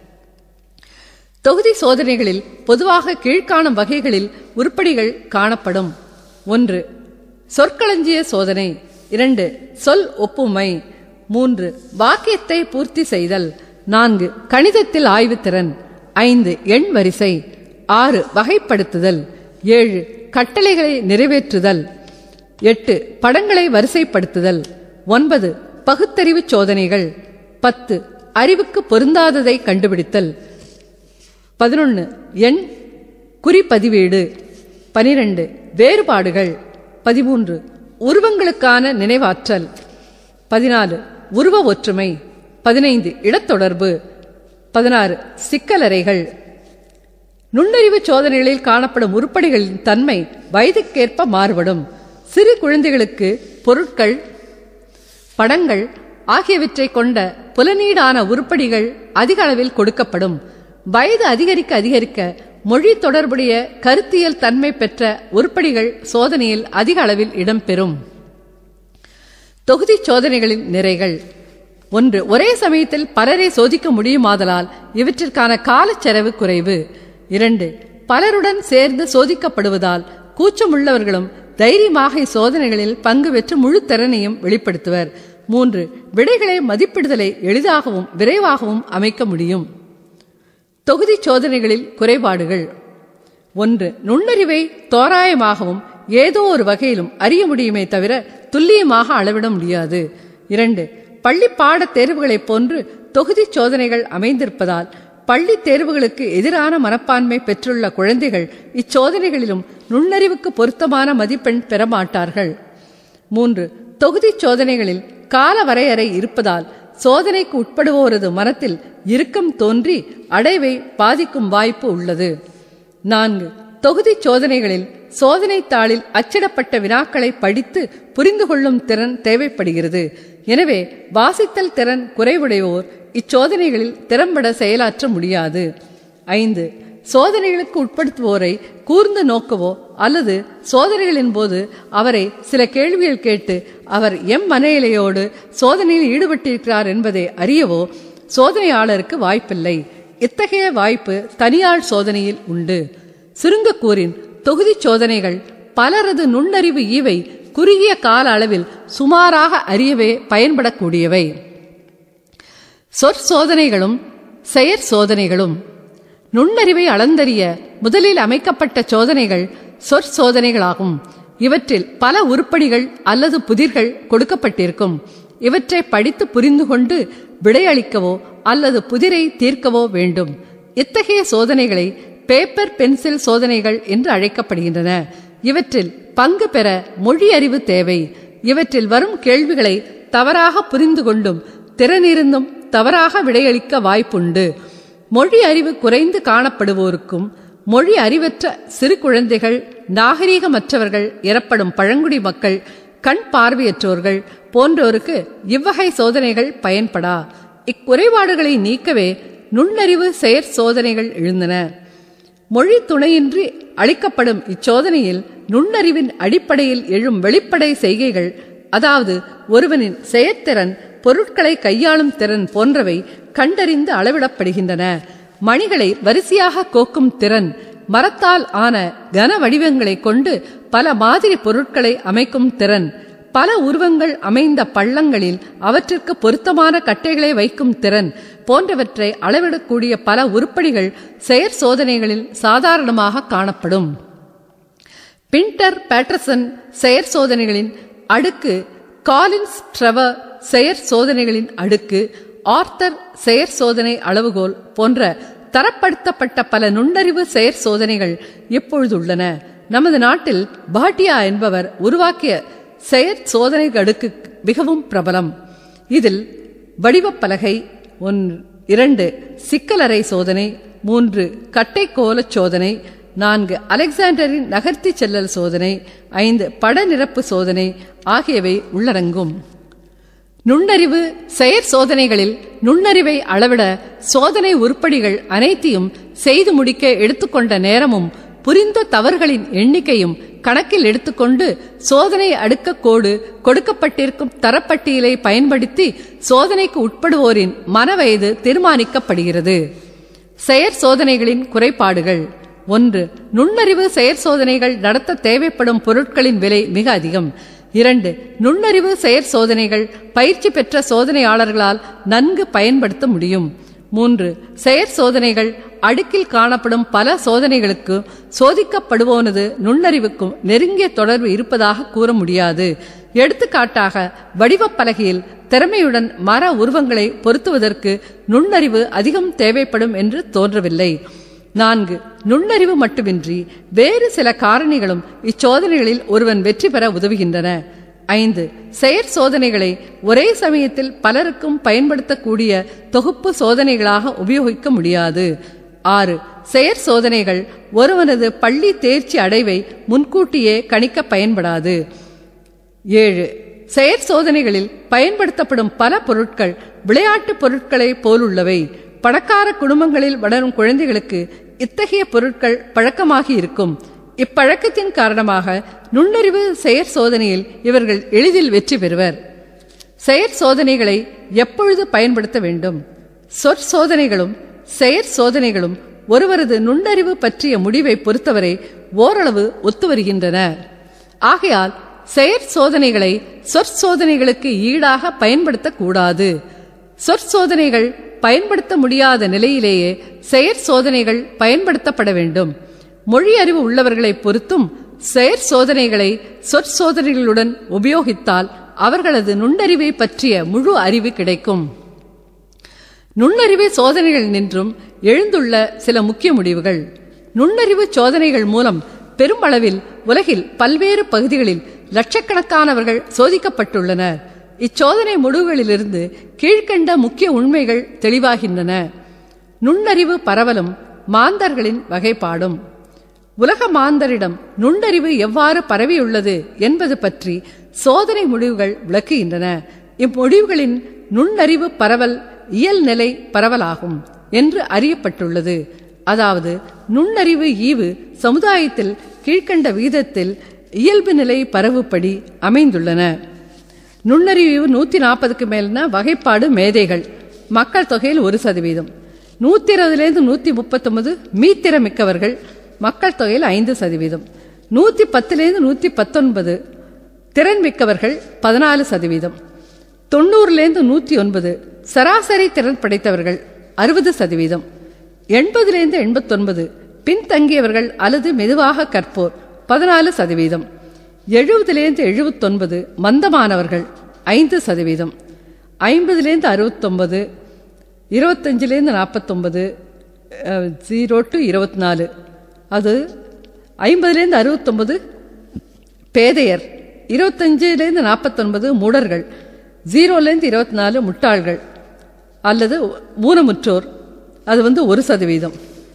Speaker 1: தொகுதி சோதனைகளில் பொதுவாக கீழ்காணும் வகைகளில் உருப்படிகள் காணப்படும் ஒன்று சொற்களஞ்சிய சோதனை இரண்டு சொல் ஒப்புமை மூன்று வாக்கியத்தை பூர்த்தி செய்தல் நான்கு கணிதத்தில் ஆய்வுத்திறன் ஐந்து எண் வரிசை ஆறு வகைப்படுத்துதல் ஏழு கட்டளைகளை நிறைவேற்றுதல் எட்டு படங்களை வரிசைப்படுத்துதல் ஒன்பது பகுத்தறிவு சோதனைகள் பத்து அறிவுக்கு பொருந்தாததை கண்டுபிடித்தல் பதினொன்று எண் குறிப்பதிவேடு பனிரெண்டு வேறுபாடுகள் பதிமூன்று உருவங்களுக்கான நினைவாற்றல் பதினாலு உருவ ஒற்றுமை பதினைந்து இடத்தொடர்பு பதினாறு சிக்கலறைகள் நுண்ணறிவு சோதனைகளில் காணப்படும் உருப்படிகளின் தன்மை வயதுக்கேற்ப மாறுபடும் சிறு குழந்தைகளுக்கு பொருட்கள் படங்கள் ஆகியவற்றை கொண்ட புலனீடான உருப்படிகள் அதிக அளவில் கொடுக்கப்படும் வயது அதிகரிக்க அதிகரிக்க மொழி தொடர்புடைய கருத்தியல் தன்மை பெற்ற உருப்படிகள் சோதனையில் அதிக அளவில் இடம்பெறும் தொகுதி சோதனைகளின் நிறைகள் ஒன்று ஒரே சமயத்தில் பலரை சோதிக்க முடியுமாதலால் இவற்றிற்கான காலச்செலவு குறைவு இரண்டு பலருடன் சேர்ந்து சோதிக்கப்படுவதால் கூச்சமுள்ளவர்களும் தைரியமாக இச்சோதனைகளில் பங்கு பெற்று முழு திறனையும் வெளிப்படுத்துவர் மூன்று விடைகளை மதிப்பிடுதலை எளிதாகவும் விரைவாகவும் அமைக்க முடியும் தொகுதி சோதனைகளில் குறைபாடுகள் ஒன்று நுண்ணறிவை தோராயமாகவும் ஏதோ ஒரு வகையிலும் அறிய முடியுமே தவிர துல்லியமாக அளவிட முடியாது இரண்டு பள்ளி பாடத் தேர்வுகளைப் போன்று தொகுதி சோதனைகள் அமைந்திருப்பதால் பள்ளி தேர்வுகளுக்கு எதிரான மனப்பான்மை பெற்றுள்ள குழந்தைகள் இச்சோதனைகளிலும் நுண்ணறிவுக்கு பொருத்தமான மதிப்பெண் பெற மாட்டார்கள் மூன்று தொகுதி சோதனைகளில் கால வரையறை இருப்பதால் சோதனைக்கு உட்படுவோரது மனத்தில் இறுக்கம் தோன்றி அடைவை பாதிக்கும் வாய்ப்பு உள்ளது நான்கு தொகுதி சோதனைகளில் சோதனை தாளில் அச்சிடப்பட்ட வினாக்களை படித்து புரிந்து கொள்ளும் திறன் தேவைப்படுகிறது எனவே வாசித்தல் திறன் குறைவுடையோர் இச்சோதனைகளில் திறம்பட செயலாற்ற முடியாது ஐந்து சோதனைகளுக்கு உட்படுத்துவோரை கூர்ந்து நோக்கவோ அல்லது சோதனைகளின் போது அவரை சில கேள்விகள் கேட்டு அவர் எம் மனநிலையோடு சோதனையில் ஈடுபட்டிருக்கிறார் என்பதை அறியவோ சோதனையாளருக்கு வாய்ப்பில்லை இத்தகைய வாய்ப்பு தனியார் சோதனையில் உண்டு சுருங்க கூறின் தொகுதி சோதனைகள் பலரது நுண்ணறிவு ஈவை குறுகிய கால அளவில் சுமாராக அறியவே பயன்படக்கூடியவை சொற்சோதனைகளும் செயற் சோதனைகளும் நுண்ணறிவை அளந்தறிய முதலில் அமைக்கப்பட்ட சோதனைகள் சொற்சோதனைகளாகும் இவற்றில் பல உருப்படிகள் அல்லது புதிர்கள் கொடுக்கப்பட்டிருக்கும் இவற்றை படித்து புரிந்து கொண்டு விடையளிக்கவோ அல்லது புதிரை தீர்க்கவோ வேண்டும் இத்தகைய சோதனைகளை பேப்பர் பென்சில் சோதனைகள் என்று அழைக்கப்படுகின்றன இவற்றில் பங்கு பெற மொழி அறிவு தேவை இவற்றில் வரும் கேள்விகளை தவறாக புரிந்து கொண்டும் திறனிருந்தும் தவறாக விடையளிக்க வாய்ப்புண்டு மொழி அறிவு குறைந்து காணப்படுவோருக்கும் மொழி அறிவற்ற சிறு குழந்தைகள் நாகரீகமற்றவர்கள் எனப்படும் பழங்குடி மக்கள் கண் பார்வையற்றோர்கள் போன்றோருக்கு இவ்வகை சோதனைகள் பயன்படா இக்குறைபாடுகளை நீக்கவே நுண்ணறிவு செயற் சோதனைகள் எழுந்தன மொழி துணையின்றி அளிக்கப்படும் இச்சோதனையில் நுண்ணறிவின் அடிப்படையில் எழும் வெளிப்படை செய்கைகள் அதாவது ஒருவனின் செயற்திறன் பொருட்களை கையாளும் திறன் போன்றவை கண்டறிந்து அளவிடப்படுகின்றன மணிகளை வரிசையாக கோக்கும் திறன் மரத்தால் ஆன கன வடிவங்களை கொண்டு பல மாதிரி பொருட்களை அமைக்கும் திறன் பல உருவங்கள் அமைந்த பள்ளங்களில் அவற்றிற்கு பொருத்தமான கட்டைகளை வைக்கும் திறன் போன்றவற்றை அளவிடக்கூடிய பல உருப்படிகள் செயற் சோதனைகளில் சாதாரணமாக காணப்படும் பின்டர் பேட்டர்சன் செயற் சோதனைகளின் அடுக்கு காலின்ஸ் ட்ரெவர் செயற் சோதனைகளின் அடுக்கு ஆர்த்தர் செயற் சோதனை அளவுகோல் போன்ற தரப்படுத்தப்பட்ட பல நுண்ணறிவு செயற் சோதனைகள் இப்பொழுது உள்ளன நமது நாட்டில் பாட்டியா என்பவர் உருவாக்கிய செயற் சோதனை அடுக்கு மிகவும் பிரபலம் இதில் வடிவப்பலகை ஒன்று இரண்டு சிக்கலறை சோதனை மூன்று கட்டைக்கோல சோதனை நான்கு அலெக்சாண்டரின் நகர்த்தி செல்லல் சோதனை ஐந்து பட நிரப்பு சோதனை ஆகியவை உள்ளடங்கும் நுண்ணறிவு செயற் சோதனைகளில் நுண்ணறிவை அளவிட சோதனை உருப்படிகள் அனைத்தையும் செய்து முடிக்க எடுத்துக்கொண்ட நேரமும் புரிந்த தவறுகளின் எண்ணிக்கையும் கணக்கில் எடுத்துக்கொண்டு சோதனை அடுக்க கோடு கொடுக்கப்பட்டிருக்கும் தரப்பட்டியலை பயன்படுத்தி சோதனைக்கு உட்படுவோரின் மனவயது தீர்மானிக்கப்படுகிறது செயற் சோதனைகளின் குறைபாடுகள் ஒன்று நுண்ணறிவு செயற் சோதனைகள் நடத்த தேவைப்படும் பொருட்களின் விலை மிக அதிகம் இரண்டு நுண்ணறிவு செயற் சோதனைகள் பயிற்சி பெற்ற சோதனையாளர்களால் நன்கு பயன்படுத்த முடியும் மூன்று செயற் சோதனைகள் அடுக்கில் காணப்படும் பல சோதனைகளுக்கு சோதிக்கப்படுவோனது நுண்ணறிவுக்கும் நெருங்கிய தொடர்பு இருப்பதாக கூற முடியாது எடுத்துக்காட்டாக வடிவப்பலகையில் திறமையுடன் மர உருவங்களை பொருத்துவதற்கு நுண்ணறிவு அதிகம் தேவைப்படும் என்று தோன்றவில்லை நான்கு நுண்ணறிவு மட்டுமின்றி வேறு சில காரணிகளும் இச்சோதனைகளில் ஒருவன் வெற்றி பெற உதவுகின்றன ஐந்து செயற் சோதனைகளை ஒரே சமயத்தில் பலருக்கும் பயன்படுத்தக்கூடிய தொகுப்பு சோதனைகளாக உபயோகிக்க முடியாது ஆறு செயற் சோதனைகள் ஒருவனது பள்ளி தேர்ச்சி அடைவை முன்கூட்டியே கணிக்க பயன்படாது ஏழு செயற் சோதனைகளில் பயன்படுத்தப்படும் பல பொருட்கள் விளையாட்டுப் பொருட்களைப் போலுள்ளவை பணக்கார குடும்பங்களில் வளரும் குழந்தைகளுக்கு இத்தகைய பொருட்கள் பழக்கமாகி இருக்கும் இப்பழக்கத்தின் காரணமாக நுண்ணறிவு செயற் சோதனையில் இவர்கள் எளிதில் வெற்றி பெறுவர் செயற் சோதனைகளை எப்பொழுது பயன்படுத்த வேண்டும் சொற்சோதனைகளும் செயற் சோதனைகளும் ஒருவரது நுண்ணறிவு பற்றிய முடிவை பொறுத்தவரை ஓரளவு ஒத்து வருகின்றன ஆகையால் செயற் சோதனைகளை சொற்சோதனைகளுக்கு ஈடாக பயன்படுத்தக்கூடாது சொற்சோதனைகள் பயன்படுத்த முடியாத நிலையிலேயே செயற் சோதனைகள் பயன்படுத்தப்பட வேண்டும் மொழி அறிவு உள்ளவர்களை பொறுத்தும் செயற் சோதனைகளை சொற்சோதனைகளுடன் உபயோகித்தால் அவர்களது நுண்ணறிவை பற்றிய முழு அறிவு கிடைக்கும் நுண்ணறிவு சோதனைகள் நின்றும் எழுந்துள்ள சில முக்கிய முடிவுகள் நுண்ணறிவு சோதனைகள் மூலம் பெருமளவில் உலகில் பல்வேறு பகுதிகளில் லட்சக்கணக்கானவர்கள் சோதிக்கப்பட்டுள்ளனர் இச்சோதனை முடிவுகளிலிருந்து கீழ்க்கண்ட முக்கிய உண்மைகள் தெளிவாகின்றன நுண்ணறிவு பரவலும் மாந்தர்களின் வகைப்பாடும் உலக மாந்தரிடம் நுண்ணறிவு எவ்வாறு பரவியுள்ளது என்பது பற்றி சோதனை முடிவுகள் விளக்குகின்றன இம்முடிவுகளின் நுண்ணறிவு பரவல் இயல்நிலை பரவலாகும் என்று அறியப்பட்டுள்ளது அதாவது நுண்ணறிவு ஈவு சமுதாயத்தில் கீழ்க்கண்ட வீதத்தில் இயல்பு நிலை பரவுப்படி அமைந்துள்ளன நுண்ணறிவு நூத்தி நாற்பதுக்கு மேல்னா வகைப்பாடு மேதைகள் மக்கள் தொகையில் ஒரு சதவீதம் நூத்தி இருபதுலேருந்து நூத்தி முப்பத்தொன்பது மீத்திறமிக்கவர்கள் மக்கள் தொகையில் ஐந்து சதவீதம் நூத்தி பத்துலேருந்து நூத்தி பத்தொன்பது திறன் மிக்கவர்கள் பதினாலு சதவீதம் தொண்ணூறுலேருந்து நூத்தி ஒன்பது சராசரி திறன் படைத்தவர்கள் அறுபது சதவீதம் எண்பதுலேருந்து எண்பத்தொன்பது பின்தங்கியவர்கள் அல்லது மெதுவாக கற்போர் பதினாலு சதவீதம் எழுபதுலேருந்து எழுபத்தொன்பது மந்தமானவர்கள் ஐந்து சதவீதம் ஐம்பதுலேருந்து அறுபத்தொன்பது இருபத்தஞ்சிலேருந்து நாற்பத்தொன்பது ஜீரோ டு இருபத்தி நாலு அது ஐம்பதுலேருந்து அறுபத்தொன்பது பேதையர் இருபத்தஞ்சிலேருந்து நாற்பத்தொன்பது மூடர்கள் ஜீரோலேருந்து இருபத்தி நாலு முட்டாள்கள் அல்லது ஊனமுற்றோர் அது வந்து ஒரு சதவீதம்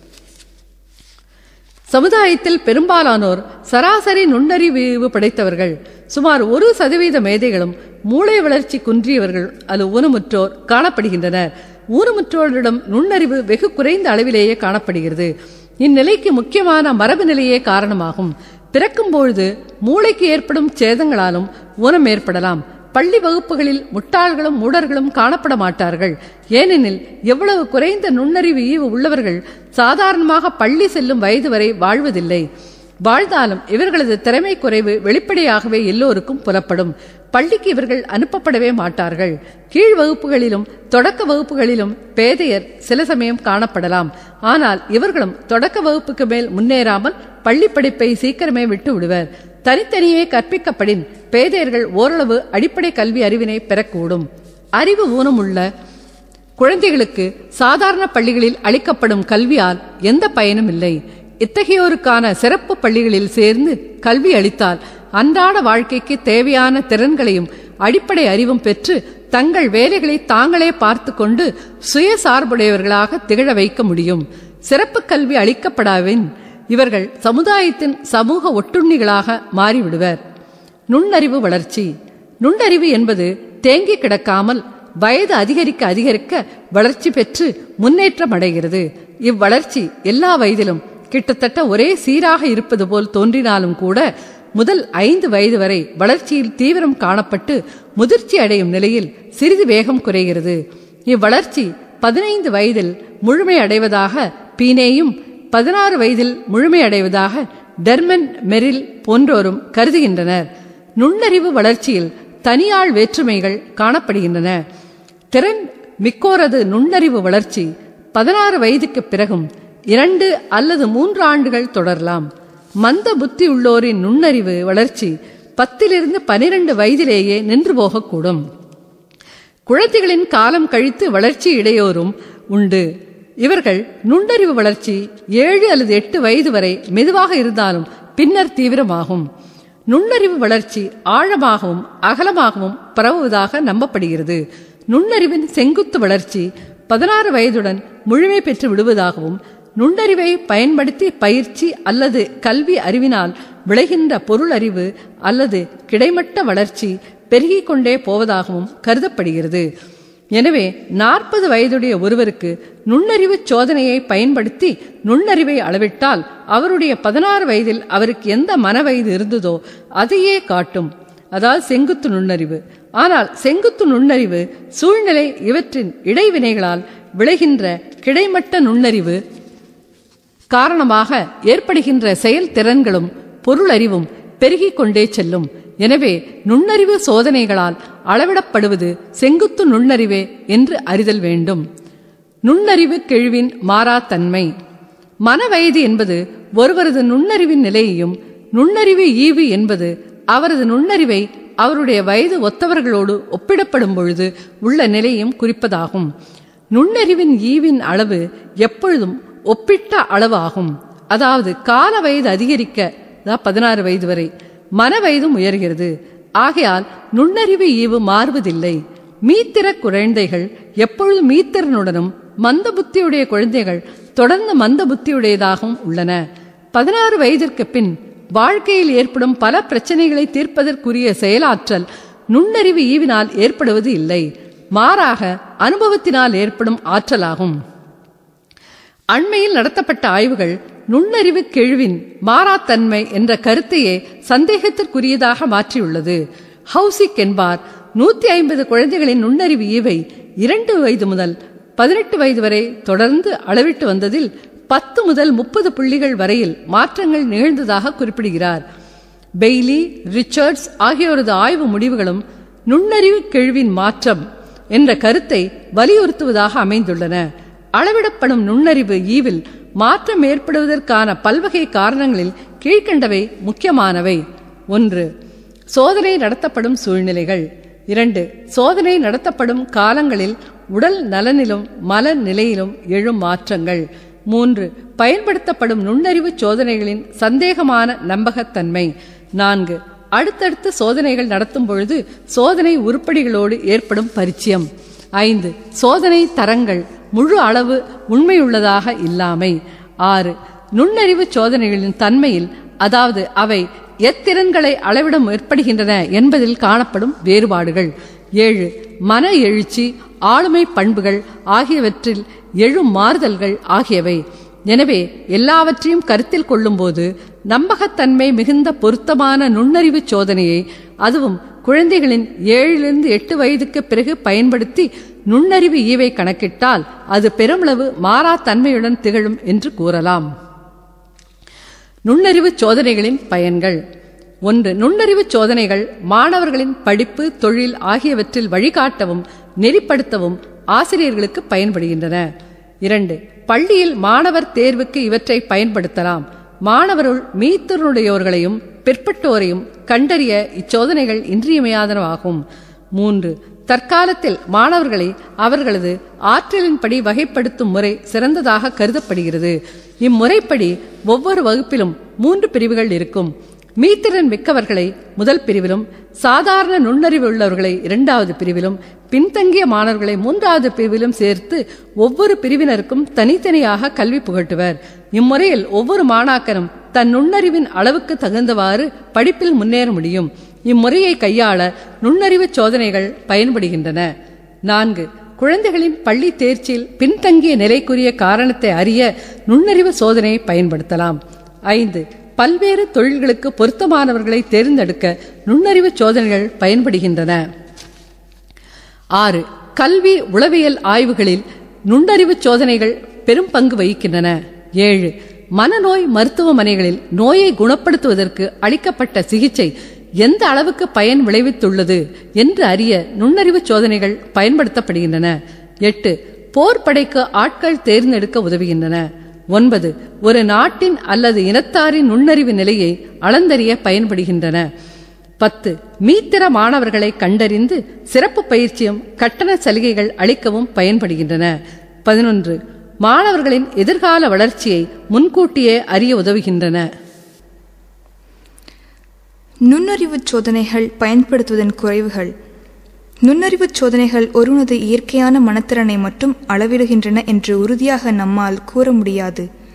Speaker 1: சமுதாயத்தில் பெரும்பாலானோர் சராசரி நுண்ணறிவு படைத்தவர்கள் சுமார் ஒரு சதவீத மேதைகளும் மூளை வளர்ச்சி குன்றியவர்கள் அல்லது ஊனமுற்றோர் காணப்படுகின்றனர் ஊனமுற்றோரிடம் நுண்ணறிவு வெகு குறைந்த அளவிலேயே காணப்படுகிறது இந்நிலைக்கு முக்கியமான மரபு நிலையே காரணமாகும் பிறக்கும் பொழுது மூளைக்கு ஏற்படும் சேதங்களாலும் ஊனம் ஏற்படலாம் பள்ளி வகுப்புகளில் முட்டாள்களும் மூடர்களும் காணப்பட மாட்டார்கள் ஏனெனில் எவ்வளவு குறைந்த நுண்ணறிவு ஈவு உள்ளவர்கள் சாதாரணமாக பள்ளி செல்லும் வயது வரை வாழ்வதில்லை வாழ்ந்தாலும் இவர்களது திறமை குறைவு வெளிப்படையாகவே எல்லோருக்கும் புலப்படும் பள்ளிக்கு இவர்கள் அனுப்பப்படவே மாட்டார்கள் கீழ் வகுப்புகளிலும் தொடக்க வகுப்புகளிலும் பேதையர் சில சமயம் காணப்படலாம் ஆனால் இவர்களும் தொடக்க வகுப்புக்கு மேல் முன்னேறாமல் பள்ளி படிப்பை சீக்கிரமே விட்டு விடுவர் தனித்தனியே கற்பிக்கப்படின் பேதையர்கள் ஓரளவு அடிப்படை கல்வி அறிவினை பெறக்கூடும் அறிவு ஊனமுள்ள குழந்தைகளுக்கு சாதாரண பள்ளிகளில் அளிக்கப்படும் கல்வியால் எந்த பயனும் இல்லை இத்தகையோருக்கான சிறப்பு பள்ளிகளில் சேர்ந்து கல்வி அளித்தால் அன்றாட வாழ்க்கைக்கு தேவையான திறன்களையும் அடிப்படை அறிவும் பெற்று தங்கள் வேலைகளை தாங்களே பார்த்து கொண்டு சுயசார்புடையவர்களாக திகழ வைக்க முடியும் சிறப்பு கல்வி அளிக்கப்படாவின் இவர்கள் சமுதாயத்தின் சமூக ஒட்டுண்ணிகளாக மாறிவிடுவர் நுண்ணறிவு வளர்ச்சி நுண்ணறிவு என்பது தேங்கி கிடக்காமல் வயது அதிகரிக்க அதிகரிக்க வளர்ச்சி பெற்று முன்னேற்றம் அடைகிறது இவ்வளர்ச்சி எல்லா வயதிலும் கிட்டத்தட்ட ஒரே சீராக இருப்பது போல் தோன்றினாலும் கூட முதல் ஐந்து வயது வரை வளர்ச்சியில் தீவிரம் காணப்பட்டு முதிர்ச்சி அடையும் நிலையில் சிறிது வேகம் குறைகிறது இவ்வளர்ச்சி பதினைந்து வயதில் முழுமை அடைவதாக பீனேயும் பதினாறு வயதில் முழுமை அடைவதாக டெர்மன் மெரில் போன்றோரும் கருதுகின்றனர் நுண்ணறிவு வளர்ச்சியில் தனியாள் வேற்றுமைகள் காணப்படுகின்றன திறன் மிக்கோரது நுண்ணறிவு வளர்ச்சி பதினாறு வயதுக்கு பிறகும் இரண்டு அல்லது மூன்று ஆண்டுகள் தொடரலாம் மந்த புத்தி உள்ளோரின் நுண்ணறிவு வளர்ச்சி பத்திலிருந்து பனிரெண்டு வயதிலேயே நின்று போகக்கூடும் குழந்தைகளின் காலம் கழித்து வளர்ச்சி இடையோரும் உண்டு இவர்கள் நுண்ணறிவு வளர்ச்சி ஏழு அல்லது எட்டு வயது வரை மெதுவாக இருந்தாலும் பின்னர் தீவிரமாகும் நுண்ணறிவு வளர்ச்சி ஆழமாகவும் அகலமாகவும் பரவுவதாக நம்பப்படுகிறது நுண்ணறிவின் செங்குத்து வளர்ச்சி பதினாறு வயதுடன் முழுமை பெற்று விடுவதாகவும் நுண்ணறிவை பயன்படுத்தி பயிற்சி அல்லது கல்வி அறிவினால் விளைகின்ற பொருள் அறிவு அல்லது கிடைமட்ட வளர்ச்சி பெருகிக் கொண்டே போவதாகவும் கருதப்படுகிறது எனவே நாற்பது வயதுடைய ஒருவருக்கு நுண்ணறிவு சோதனையை பயன்படுத்தி நுண்ணறிவை அளவிட்டால் அவருடைய பதினாறு வயதில் அவருக்கு எந்த மன வயது இருந்ததோ அதையே காட்டும் அதாவது செங்குத்து நுண்ணறிவு ஆனால் செங்குத்து நுண்ணறிவு சூழ்நிலை இவற்றின் இடைவினைகளால் விளைகின்ற கிடைமட்ட நுண்ணறிவு காரணமாக ஏற்படுகின்ற செயல்திறன்களும் பொருளறிவும் பெருகிக் கொண்டே செல்லும் எனவே நுண்ணறிவு சோதனைகளால் அளவிடப்படுவது செங்குத்து நுண்ணறிவே என்று அறிதல் வேண்டும் நுண்ணறிவு கெழுவின் மாறாத்தன்மை மனவயது என்பது ஒருவரது நுண்ணறிவின் நிலையையும் நுண்ணறிவு ஈவு என்பது அவரது நுண்ணறிவை அவருடைய வயது ஒத்தவர்களோடு ஒப்பிடப்படும் பொழுது உள்ள நிலையும் குறிப்பதாகும் நுண்ணறிவின் ஈவின் அளவு எப்பொழுதும் ஒப்பிட்ட அளவாகும் அதாவது கால வயது அதிகரிக்க பதினாறு வயது வரை மன வயதும் உயர்கிறது ஆகையால் நுண்ணறிவு ஈவு மாறுவதில்லை மீத்திர குழந்தைகள் எப்பொழுது மீத்திறனுடனும் மந்த புத்தியுடைய குழந்தைகள் தொடர்ந்து மந்த புத்தியுடையதாகவும் உள்ளன பதினாறு வயதிற்கு பின் வாழ்க்கையில் ஏற்படும் பல பிரச்சனைகளை தீர்ப்பதற்குரிய செயலாற்றல் நுண்ணறிவு ஈவினால் ஏற்படுவது இல்லை மாறாக அனுபவத்தினால் ஏற்படும் ஆற்றலாகும் அண்மையில் நடத்தப்பட்ட ஆய்வுகள் நுண்ணறிவு கெழுவின் மாறாத்தன்மை என்ற கருத்தையே சந்தேகத்திற்குரியதாக மாற்றியுள்ளது ஹவுசிக் என்பார் நூத்தி ஐம்பது குழந்தைகளின் நுண்ணறிவு ஈவை இரண்டு வயது முதல் பதினெட்டு வயது வரை தொடர்ந்து அளவிட்டு வந்ததில் பத்து முதல் முப்பது புள்ளிகள் வரையில் மாற்றங்கள் நிகழ்ந்ததாக குறிப்பிடுகிறார் பெய்லி ரிச்சர்ட்ஸ் ஆகியோரது ஆய்வு முடிவுகளும் நுண்ணறிவு கெழுவின் மாற்றம் என்ற கருத்தை வலியுறுத்துவதாக அமைந்துள்ளன அளவிடப்படும் நுண்ணறிவு ஈவில் மாற்றம் ஏற்படுவதற்கான பல்வகை காரணங்களில் கீழ்கண்டவை முக்கியமானவை ஒன்று சோதனை நடத்தப்படும் சூழ்நிலைகள் இரண்டு சோதனை நடத்தப்படும் காலங்களில் உடல் நலனிலும் மல நிலையிலும் எழும் மாற்றங்கள் மூன்று பயன்படுத்தப்படும் நுண்ணறிவு சோதனைகளின் சந்தேகமான நம்பகத்தன்மை நான்கு அடுத்தடுத்த சோதனைகள் நடத்தும் பொழுது சோதனை உருப்படிகளோடு ஏற்படும் பரிச்சயம் ஐந்து சோதனை தரங்கள் முழு அளவு உண்மையுள்ளதாக இல்லாமை ஆறு நுண்ணறிவு சோதனைகளின் தன்மையில் அதாவது அவை எத்திறன்களை அளவிட முற்படுகின்றன என்பதில் காணப்படும் வேறுபாடுகள் ஏழு மன எழுச்சி ஆளுமை பண்புகள் ஆகியவற்றில் எழும் மாறுதல்கள் ஆகியவை எனவே எல்லாவற்றையும் கருத்தில் கொள்ளும்போது நம்பகத்தன்மை மிகுந்த பொருத்தமான நுண்ணறிவு சோதனையை அதுவும் குழந்தைகளின் ஏழிலிருந்து எட்டு வயதுக்கு பிறகு பயன்படுத்தி நுண்ணறிவு ஈவை கணக்கிட்டால் அது பெருமளவு மாறா தன்மையுடன் திகழும் என்று கூறலாம் நுண்ணறிவு சோதனைகளின் பயன்கள் ஒன்று நுண்ணறிவு சோதனைகள் மாணவர்களின் படிப்பு தொழில் ஆகியவற்றில் வழிகாட்டவும் நெறிப்படுத்தவும் ஆசிரியர்களுக்கு பயன்படுகின்றன இரண்டு பள்ளியில் மாணவர் தேர்வுக்கு இவற்றை பயன்படுத்தலாம் மாணவருள் மீத்திறனுடையோர்களையும் பிற்பட்டோரையும் கண்டறிய இச்சோதனைகள் இன்றியமையாதனவாகும் மூன்று தற்காலத்தில் மாணவர்களை அவர்களது ஆற்றலின்படி வகைப்படுத்தும் முறை சிறந்ததாக கருதப்படுகிறது இம்முறைப்படி ஒவ்வொரு வகுப்பிலும் மூன்று பிரிவுகள் இருக்கும் மீத்திறன் மிக்கவர்களை முதல் பிரிவிலும் சாதாரண நுண்ணறிவு உள்ளவர்களை இரண்டாவது பிரிவிலும் பின்தங்கிய மாணவர்களை மூன்றாவது பிரிவிலும் சேர்த்து ஒவ்வொரு பிரிவினருக்கும் தனித்தனியாக கல்வி புகட்டுவர் இம்முறையில் ஒவ்வொரு மாணாக்கரும் தன் நுண்ணறிவின் அளவுக்கு தகுந்தவாறு படிப்பில் முன்னேற முடியும் இம்முறையை கையாள நுண்ணறிவு சோதனைகள் பயன்படுகின்றன நான்கு குழந்தைகளின் பள்ளி தேர்ச்சியில் பின்தங்கிய நிலைக்குரிய காரணத்தை அறிய நுண்ணறிவு சோதனையை பயன்படுத்தலாம் ஐந்து பல்வேறு தொழில்களுக்கு பொருத்தமானவர்களை தேர்ந்தெடுக்க நுண்ணறிவு சோதனைகள் பயன்படுகின்றன ஆறு கல்வி உளவியல் ஆய்வுகளில் நுண்ணறிவு சோதனைகள் பெரும் பங்கு வகிக்கின்றன ஏழு மனநோய் மருத்துவமனைகளில் நோயை குணப்படுத்துவதற்கு அளிக்கப்பட்ட சிகிச்சை எந்த அளவுக்கு பயன் விளைவித்துள்ளது என்று அறிய நுண்ணறிவு சோதனைகள் பயன்படுத்தப்படுகின்றன எட்டு போர் படைக்கு ஆட்கள் தேர்ந்தெடுக்க உதவுகின்றன ஒன்பது ஒரு நாட்டின் அல்லது இனத்தாரின் நுண்ணறிவு நிலையை அளந்தறிய பயன்படுகின்றன பத்து மீத்திர மாணவர்களை கண்டறிந்து சிறப்பு பயிற்சியும் கட்டண சலுகைகள் அளிக்கவும் பயன்படுகின்றன பதினொன்று மாணவர்களின் எதிர்கால வளர்ச்சியை முன்கூட்டியே அறிய உதவுகின்றன
Speaker 2: நுண்ணறிவு சோதனைகள் பயன்படுத்துவதன் குறைவுகள் நுண்ணறிவு சோதனைகள் ஒருவனது இயற்கையான மனத்திறனை மட்டும் அளவிடுகின்றன என்று உறுதியாக நம்மால் கூற முடியாது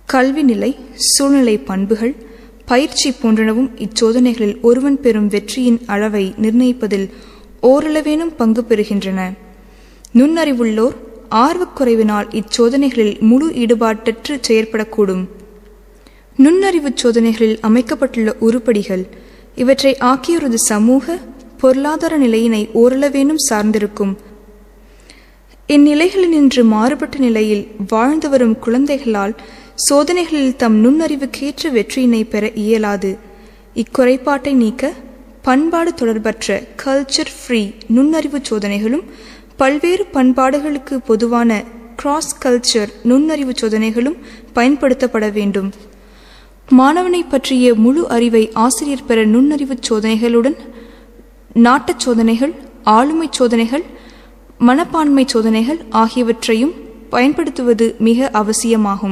Speaker 2: கல்வி நிலை சூழ்நிலை பண்புகள் பயிற்சி போன்றனவும் இச்சோதனைகளில் ஒருவன் பெறும் வெற்றியின் அளவை நிர்ணயிப்பதில் ஓரளவேனும் பங்கு பெறுகின்றன நுண்ணறிவுள்ளோர் ஆர்வக்குறைவினால் இச்சோதனைகளில் முழு ஈடுபாட்டற்று செயற்படக்கூடும் நுண்ணறிவுச் சோதனைகளில் அமைக்கப்பட்டுள்ள உருப்படிகள் இவற்றை ஆக்கியோரது சமூக பொருளாதார நிலையினை ஓரளவேனும் சார்ந்திருக்கும் இந்நிலைகளினின்று மாறுபட்ட நிலையில் வாழ்ந்து வரும் குழந்தைகளால் சோதனைகளில் தம் நுண்ணறிவுக்கேற்ற வெற்றியினை பெற இயலாது இக்குறைபாட்டை நீக்க பண்பாடு தொடர்பற்ற கல்ச்சர் ஃப்ரீ நுண்ணறிவு சோதனைகளும் பல்வேறு பண்பாடுகளுக்கு பொதுவான கிராஸ் கல்ச்சர் நுண்ணறிவு சோதனைகளும் பயன்படுத்தப்பட வேண்டும் மாணவனை பற்றிய முழு அறிவை ஆசிரியர் பெற நுண்ணறிவு சோதனைகளுடன் நாட்டச் சோதனைகள் ஆளுமை சோதனைகள் மனப்பான்மை சோதனைகள் ஆகியவற்றையும் பயன்படுத்துவது மிக அவசியமாகும்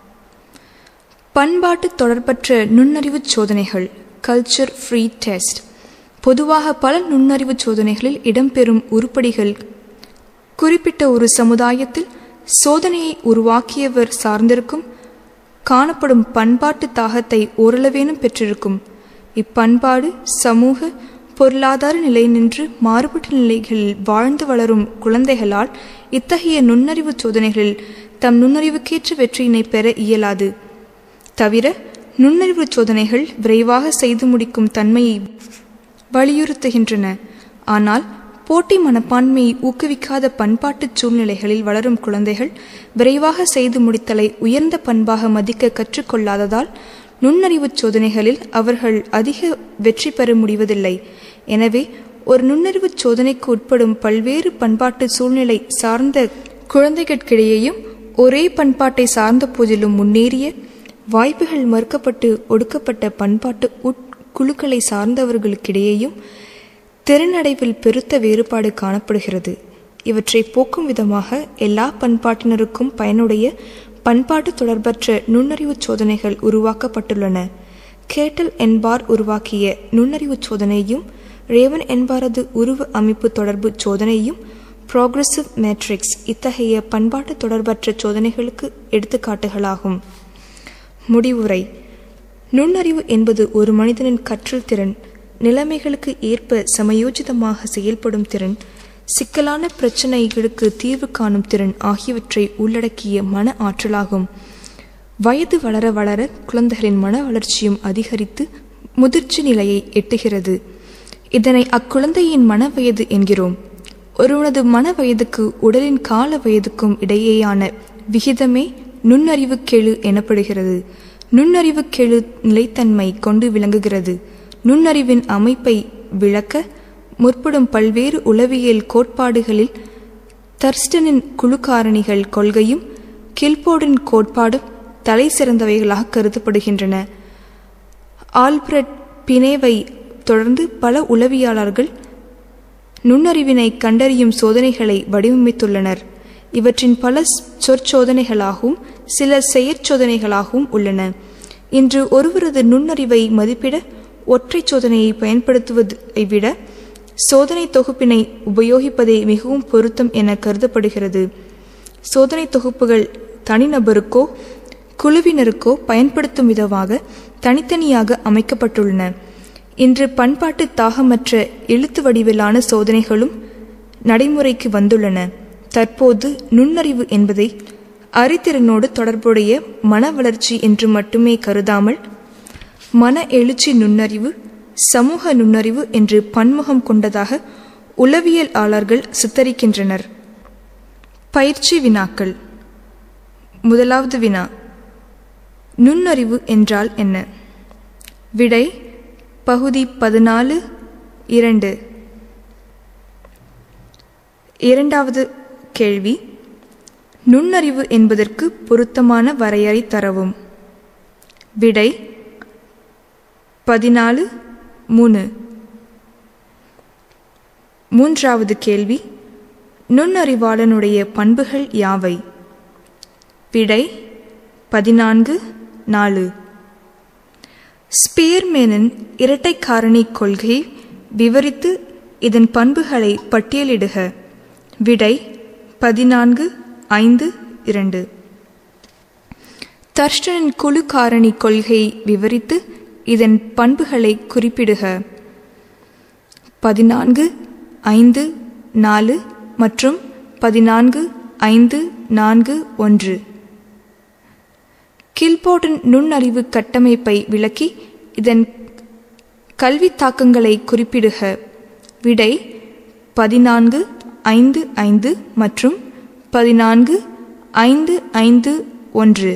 Speaker 2: பண்பாட்டு தொடர்பற்ற நுண்ணறிவு சோதனைகள் கல்ச்சர் ஃப்ரீ டெஸ்ட் பொதுவாக பல நுண்ணறிவு சோதனைகளில் இடம்பெறும் உருப்படிகள் குறிப்பிட்ட ஒரு சமுதாயத்தில் சோதனையை உருவாக்கியவர் சார்ந்திருக்கும் காணப்படும் பண்பாட்டு தாகத்தை ஓரளவேனும் பெற்றிருக்கும் இப்பண்பாடு சமூக பொருளாதார நிலை நின்று மாறுபட்ட நிலைகளில் வாழ்ந்து வளரும் குழந்தைகளால் இத்தகைய நுண்ணறிவு சோதனைகளில் தம் நுண்ணறிவுக்கேற்ற வெற்றியினை பெற இயலாது தவிர நுண்ணறிவு சோதனைகள் விரைவாக செய்து முடிக்கும் தன்மையை வலியுறுத்துகின்றன ஆனால் போட்டி மனப்பான்மையை ஊக்குவிக்காத பண்பாட்டு சூழ்நிலைகளில் வளரும் குழந்தைகள் விரைவாக செய்து முடித்தலை உயர்ந்த பண்பாக மதிக்க கற்றுக்கொள்ளாததால் நுண்ணறிவு சோதனைகளில் அவர்கள் அதிக வெற்றி பெற முடிவதில்லை எனவே ஒரு நுண்ணறிவு சோதனைக்கு உட்படும் பல்வேறு பண்பாட்டு சூழ்நிலை சார்ந்த குழந்தைகளுக்கிடையேயும் ஒரே பண்பாட்டை சார்ந்த போதிலும் முன்னேறிய வாய்ப்புகள் மறுக்கப்பட்டு ஒடுக்கப்பட்ட பண்பாட்டு உட்குழுக்களை சார்ந்தவர்களுக்கிடையேயும் திறனடைவில் பெருத்த வேறுபாடு காணப்படுகிறது இவற்றை போக்கும் விதமாக எல்லா பண்பாட்டினருக்கும் பயனுடைய பண்பாட்டு தொடர்பற்ற நுண்ணறிவு சோதனைகள் உருவாக்கப்பட்டுள்ளன கேட்டல் என்பார் உருவாக்கிய நுண்ணறிவு சோதனையும் ரேவன் என்பாரது உருவ அமைப்பு தொடர்பு சோதனையும் ப்ரோக்ரசிவ் மேட்ரிக்ஸ் இத்தகைய பண்பாட்டு தொடர்பற்ற சோதனைகளுக்கு எடுத்துக்காட்டுகளாகும் முடிவுரை நுண்ணறிவு என்பது ஒரு மனிதனின் கற்றல் திறன் நிலைமைகளுக்கு ஏற்ப சமயோஜிதமாக செயல்படும் திறன் சிக்கலான பிரச்சனைகளுக்கு தீர்வு காணும் திறன் ஆகியவற்றை உள்ளடக்கிய மன ஆற்றலாகும் வயது வளர வளர குழந்தைகளின் மன வளர்ச்சியும் அதிகரித்து முதிர்ச்சி நிலையை எட்டுகிறது இதனை அக்குழந்தையின் மன வயது என்கிறோம் ஒருவனது மன வயதுக்கு உடலின் கால வயதுக்கும் இடையேயான விகிதமே நுண்ணறிவு கெழு எனப்படுகிறது நுண்ணறிவு கெழு நிலைத்தன்மை கொண்டு விளங்குகிறது நுண்ணறிவின் அமைப்பை விளக்க முற்படும் பல்வேறு உளவியல் கோட்பாடுகளில் தர்ஸ்டனின் குழு காரணிகள் கொள்கையும் கில்போர்டின் கோட்பாடும் தலை சிறந்தவைகளாக கருதப்படுகின்றன ஆல்பிரட் பினேவை தொடர்ந்து பல உளவியலாளர்கள் நுண்ணறிவினை கண்டறியும் சோதனைகளை வடிவமைத்துள்ளனர் இவற்றின் பல சொற்சோதனைகளாகவும் சில செயற்சோதனைகளாகவும் உள்ளன இன்று ஒருவரது நுண்ணறிவை மதிப்பிட ஒற்றை சோதனையை பயன்படுத்துவதை விட சோதனை தொகுப்பினை உபயோகிப்பதே மிகவும் பொருத்தம் என கருதப்படுகிறது சோதனை தொகுப்புகள் தனிநபருக்கோ குழுவினருக்கோ பயன்படுத்தும் விதமாக தனித்தனியாக அமைக்கப்பட்டுள்ளன இன்று பண்பாட்டு தாகமற்ற எழுத்து வடிவிலான சோதனைகளும் நடைமுறைக்கு வந்துள்ளன தற்போது நுண்ணறிவு என்பதை அறிதிறனோடு தொடர்புடைய மன வளர்ச்சி என்று மட்டுமே கருதாமல் மன எழுச்சி நுண்ணறிவு சமூக நுண்ணறிவு என்று பன்முகம் கொண்டதாக உளவியலாளர்கள் சித்தரிக்கின்றனர் பயிற்சி வினாக்கள் முதலாவது வினா நுண்ணறிவு என்றால் என்ன விடை பகுதி பதினாலு இரண்டு இரண்டாவது கேள்வி நுண்ணறிவு என்பதற்கு பொருத்தமான வரையறை தரவும் விடை பதினாலு மூணு மூன்றாவது கேள்வி நுண்ணறிவாளனுடைய பண்புகள் யாவை விடை பதினான்கு நாலு ஸ்பியர்மேனின் இரட்டை காரணி கொள்கையை விவரித்து இதன் பண்புகளை பட்டியலிடுக விடை பதினான்கு ஐந்து இரண்டு தர்ஷனின் குழு காரணி கொள்கையை விவரித்து இதன் பண்புகளை குறிப்பிடுக பதினான்கு ஐந்து நாலு மற்றும் பதினான்கு ஐந்து நான்கு ஒன்று கில்போர்டின் நுண்ணறிவு கட்டமைப்பை விளக்கி இதன் கல்வி தாக்கங்களை குறிப்பிடுக விடை பதினான்கு ஐந்து ஐந்து மற்றும் பதினான்கு ஐந்து ஐந்து ஒன்று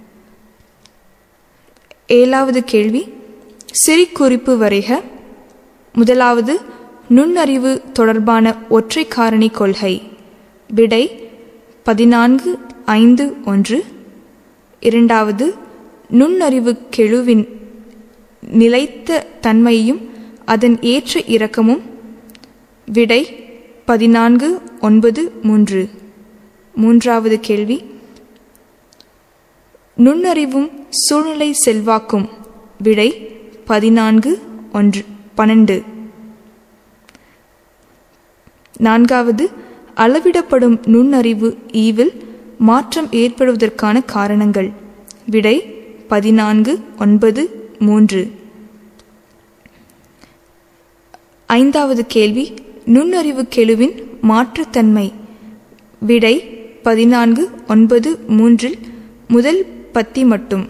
Speaker 2: ஏழாவது கேள்வி சிறி குறிப்பு வரைக முதலாவது நுண்ணறிவு தொடர்பான ஒற்றை காரணி கொள்கை விடை பதினான்கு ஐந்து ஒன்று இரண்டாவது நுண்ணறிவு கெழுவின் நிலைத்த தன்மையும் அதன் ஏற்ற இறக்கமும் விடை பதினான்கு ஒன்பது மூன்று மூன்றாவது கேள்வி நுண்ணறிவும் சூழ்நிலை செல்வாக்கும் விடை பதினான்கு ஒன்று பன்னெண்டு நான்காவது அளவிடப்படும் நுண்ணறிவு ஈவில் மாற்றம் ஏற்படுவதற்கான காரணங்கள் விடை பதினான்கு ஒன்பது மூன்று ஐந்தாவது கேள்வி நுண்ணறிவு கெழுவின் மாற்றுத்தன்மை விடை பதினான்கு ஒன்பது மூன்றில் முதல் பத்தி மட்டும்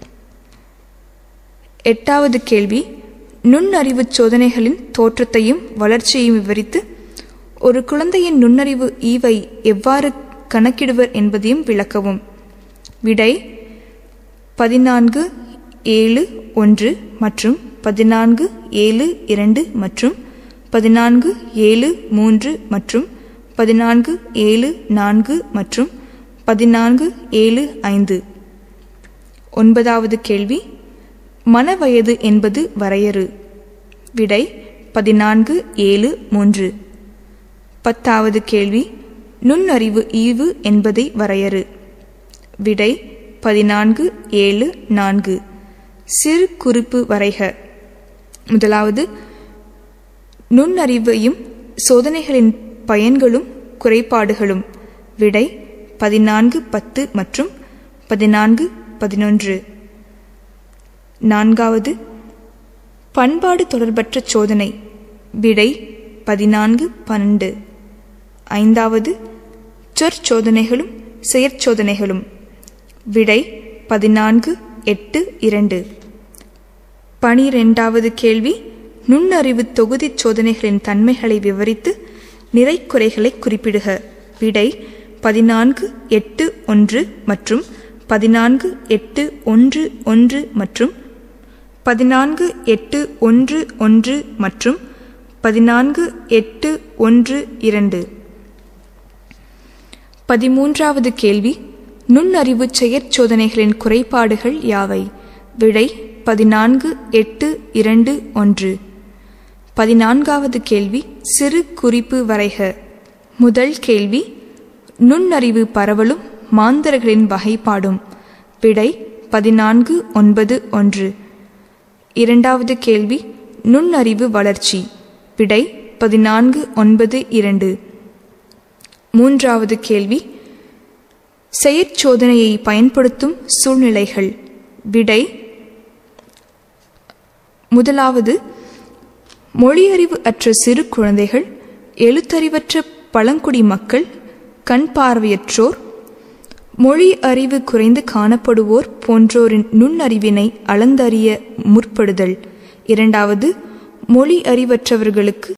Speaker 2: எட்டாவது கேள்வி நுண்ணறிவு சோதனைகளின் தோற்றத்தையும் வளர்ச்சியையும் விவரித்து ஒரு குழந்தையின் நுண்ணறிவு ஈவை எவ்வாறு கணக்கிடுவர் என்பதையும் விளக்கவும் விடை பதினான்கு ஏழு ஒன்று மற்றும் பதினான்கு ஏழு இரண்டு மற்றும் பதினான்கு ஏழு மூன்று மற்றும் பதினான்கு ஏழு நான்கு மற்றும் பதினான்கு ஏழு ஐந்து ஒன்பதாவது கேள்வி மனவயது என்பது வரையறு விடை பதினான்கு ஏழு மூன்று பத்தாவது கேள்வி நுண்ணறிவு ஈவு என்பதை வரையறு விடை பதினான்கு ஏழு நான்கு சிறு குறிப்பு வரைக முதலாவது நுண்ணறிவையும் சோதனைகளின் பயன்களும் குறைபாடுகளும் விடை பதினான்கு பத்து மற்றும் பதினான்கு பதினொன்று நான்காவது பண்பாடு தொடர்பற்ற சோதனை விடை பதினான்கு பன்னெண்டு ஐந்தாவது சொற்சோதனைகளும் செயற்சோதனைகளும் விடை பதினான்கு எட்டு இரண்டு பனிரெண்டாவது கேள்வி நுண்ணறிவு தொகுதி சோதனைகளின் தன்மைகளை விவரித்து நிறைக்குறைகளை குறிப்பிடுக விடை பதினான்கு எட்டு ஒன்று மற்றும் பதினான்கு எட்டு ஒன்று ஒன்று மற்றும் பதினான்கு எட்டு ஒன்று ஒன்று மற்றும் பதினான்கு எட்டு ஒன்று இரண்டு பதிமூன்றாவது கேள்வி நுண்ணறிவு செயற்சோதனைகளின் குறைபாடுகள் யாவை விடை பதினான்கு எட்டு இரண்டு ஒன்று பதினான்காவது கேள்வி சிறு குறிப்பு வரைக முதல் கேள்வி நுண்ணறிவு பரவலும் மாந்தர்களின் வகைப்பாடும் விடை பதினான்கு ஒன்பது ஒன்று இரண்டாவது கேள்வி நுண்ணறிவு வளர்ச்சி விடை பதினான்கு ஒன்பது இரண்டு மூன்றாவது கேள்வி செயற்சோதனையை பயன்படுத்தும் சூழ்நிலைகள் விடை முதலாவது மொழியறிவு அற்ற சிறு குழந்தைகள் எழுத்தறிவற்ற பழங்குடி மக்கள் கண் பார்வையற்றோர் மொழி அறிவு குறைந்து காணப்படுவோர் போன்றோரின் நுண்ணறிவினை அளந்தறிய முற்படுதல் இரண்டாவது மொழி அறிவற்றவர்களுக்கு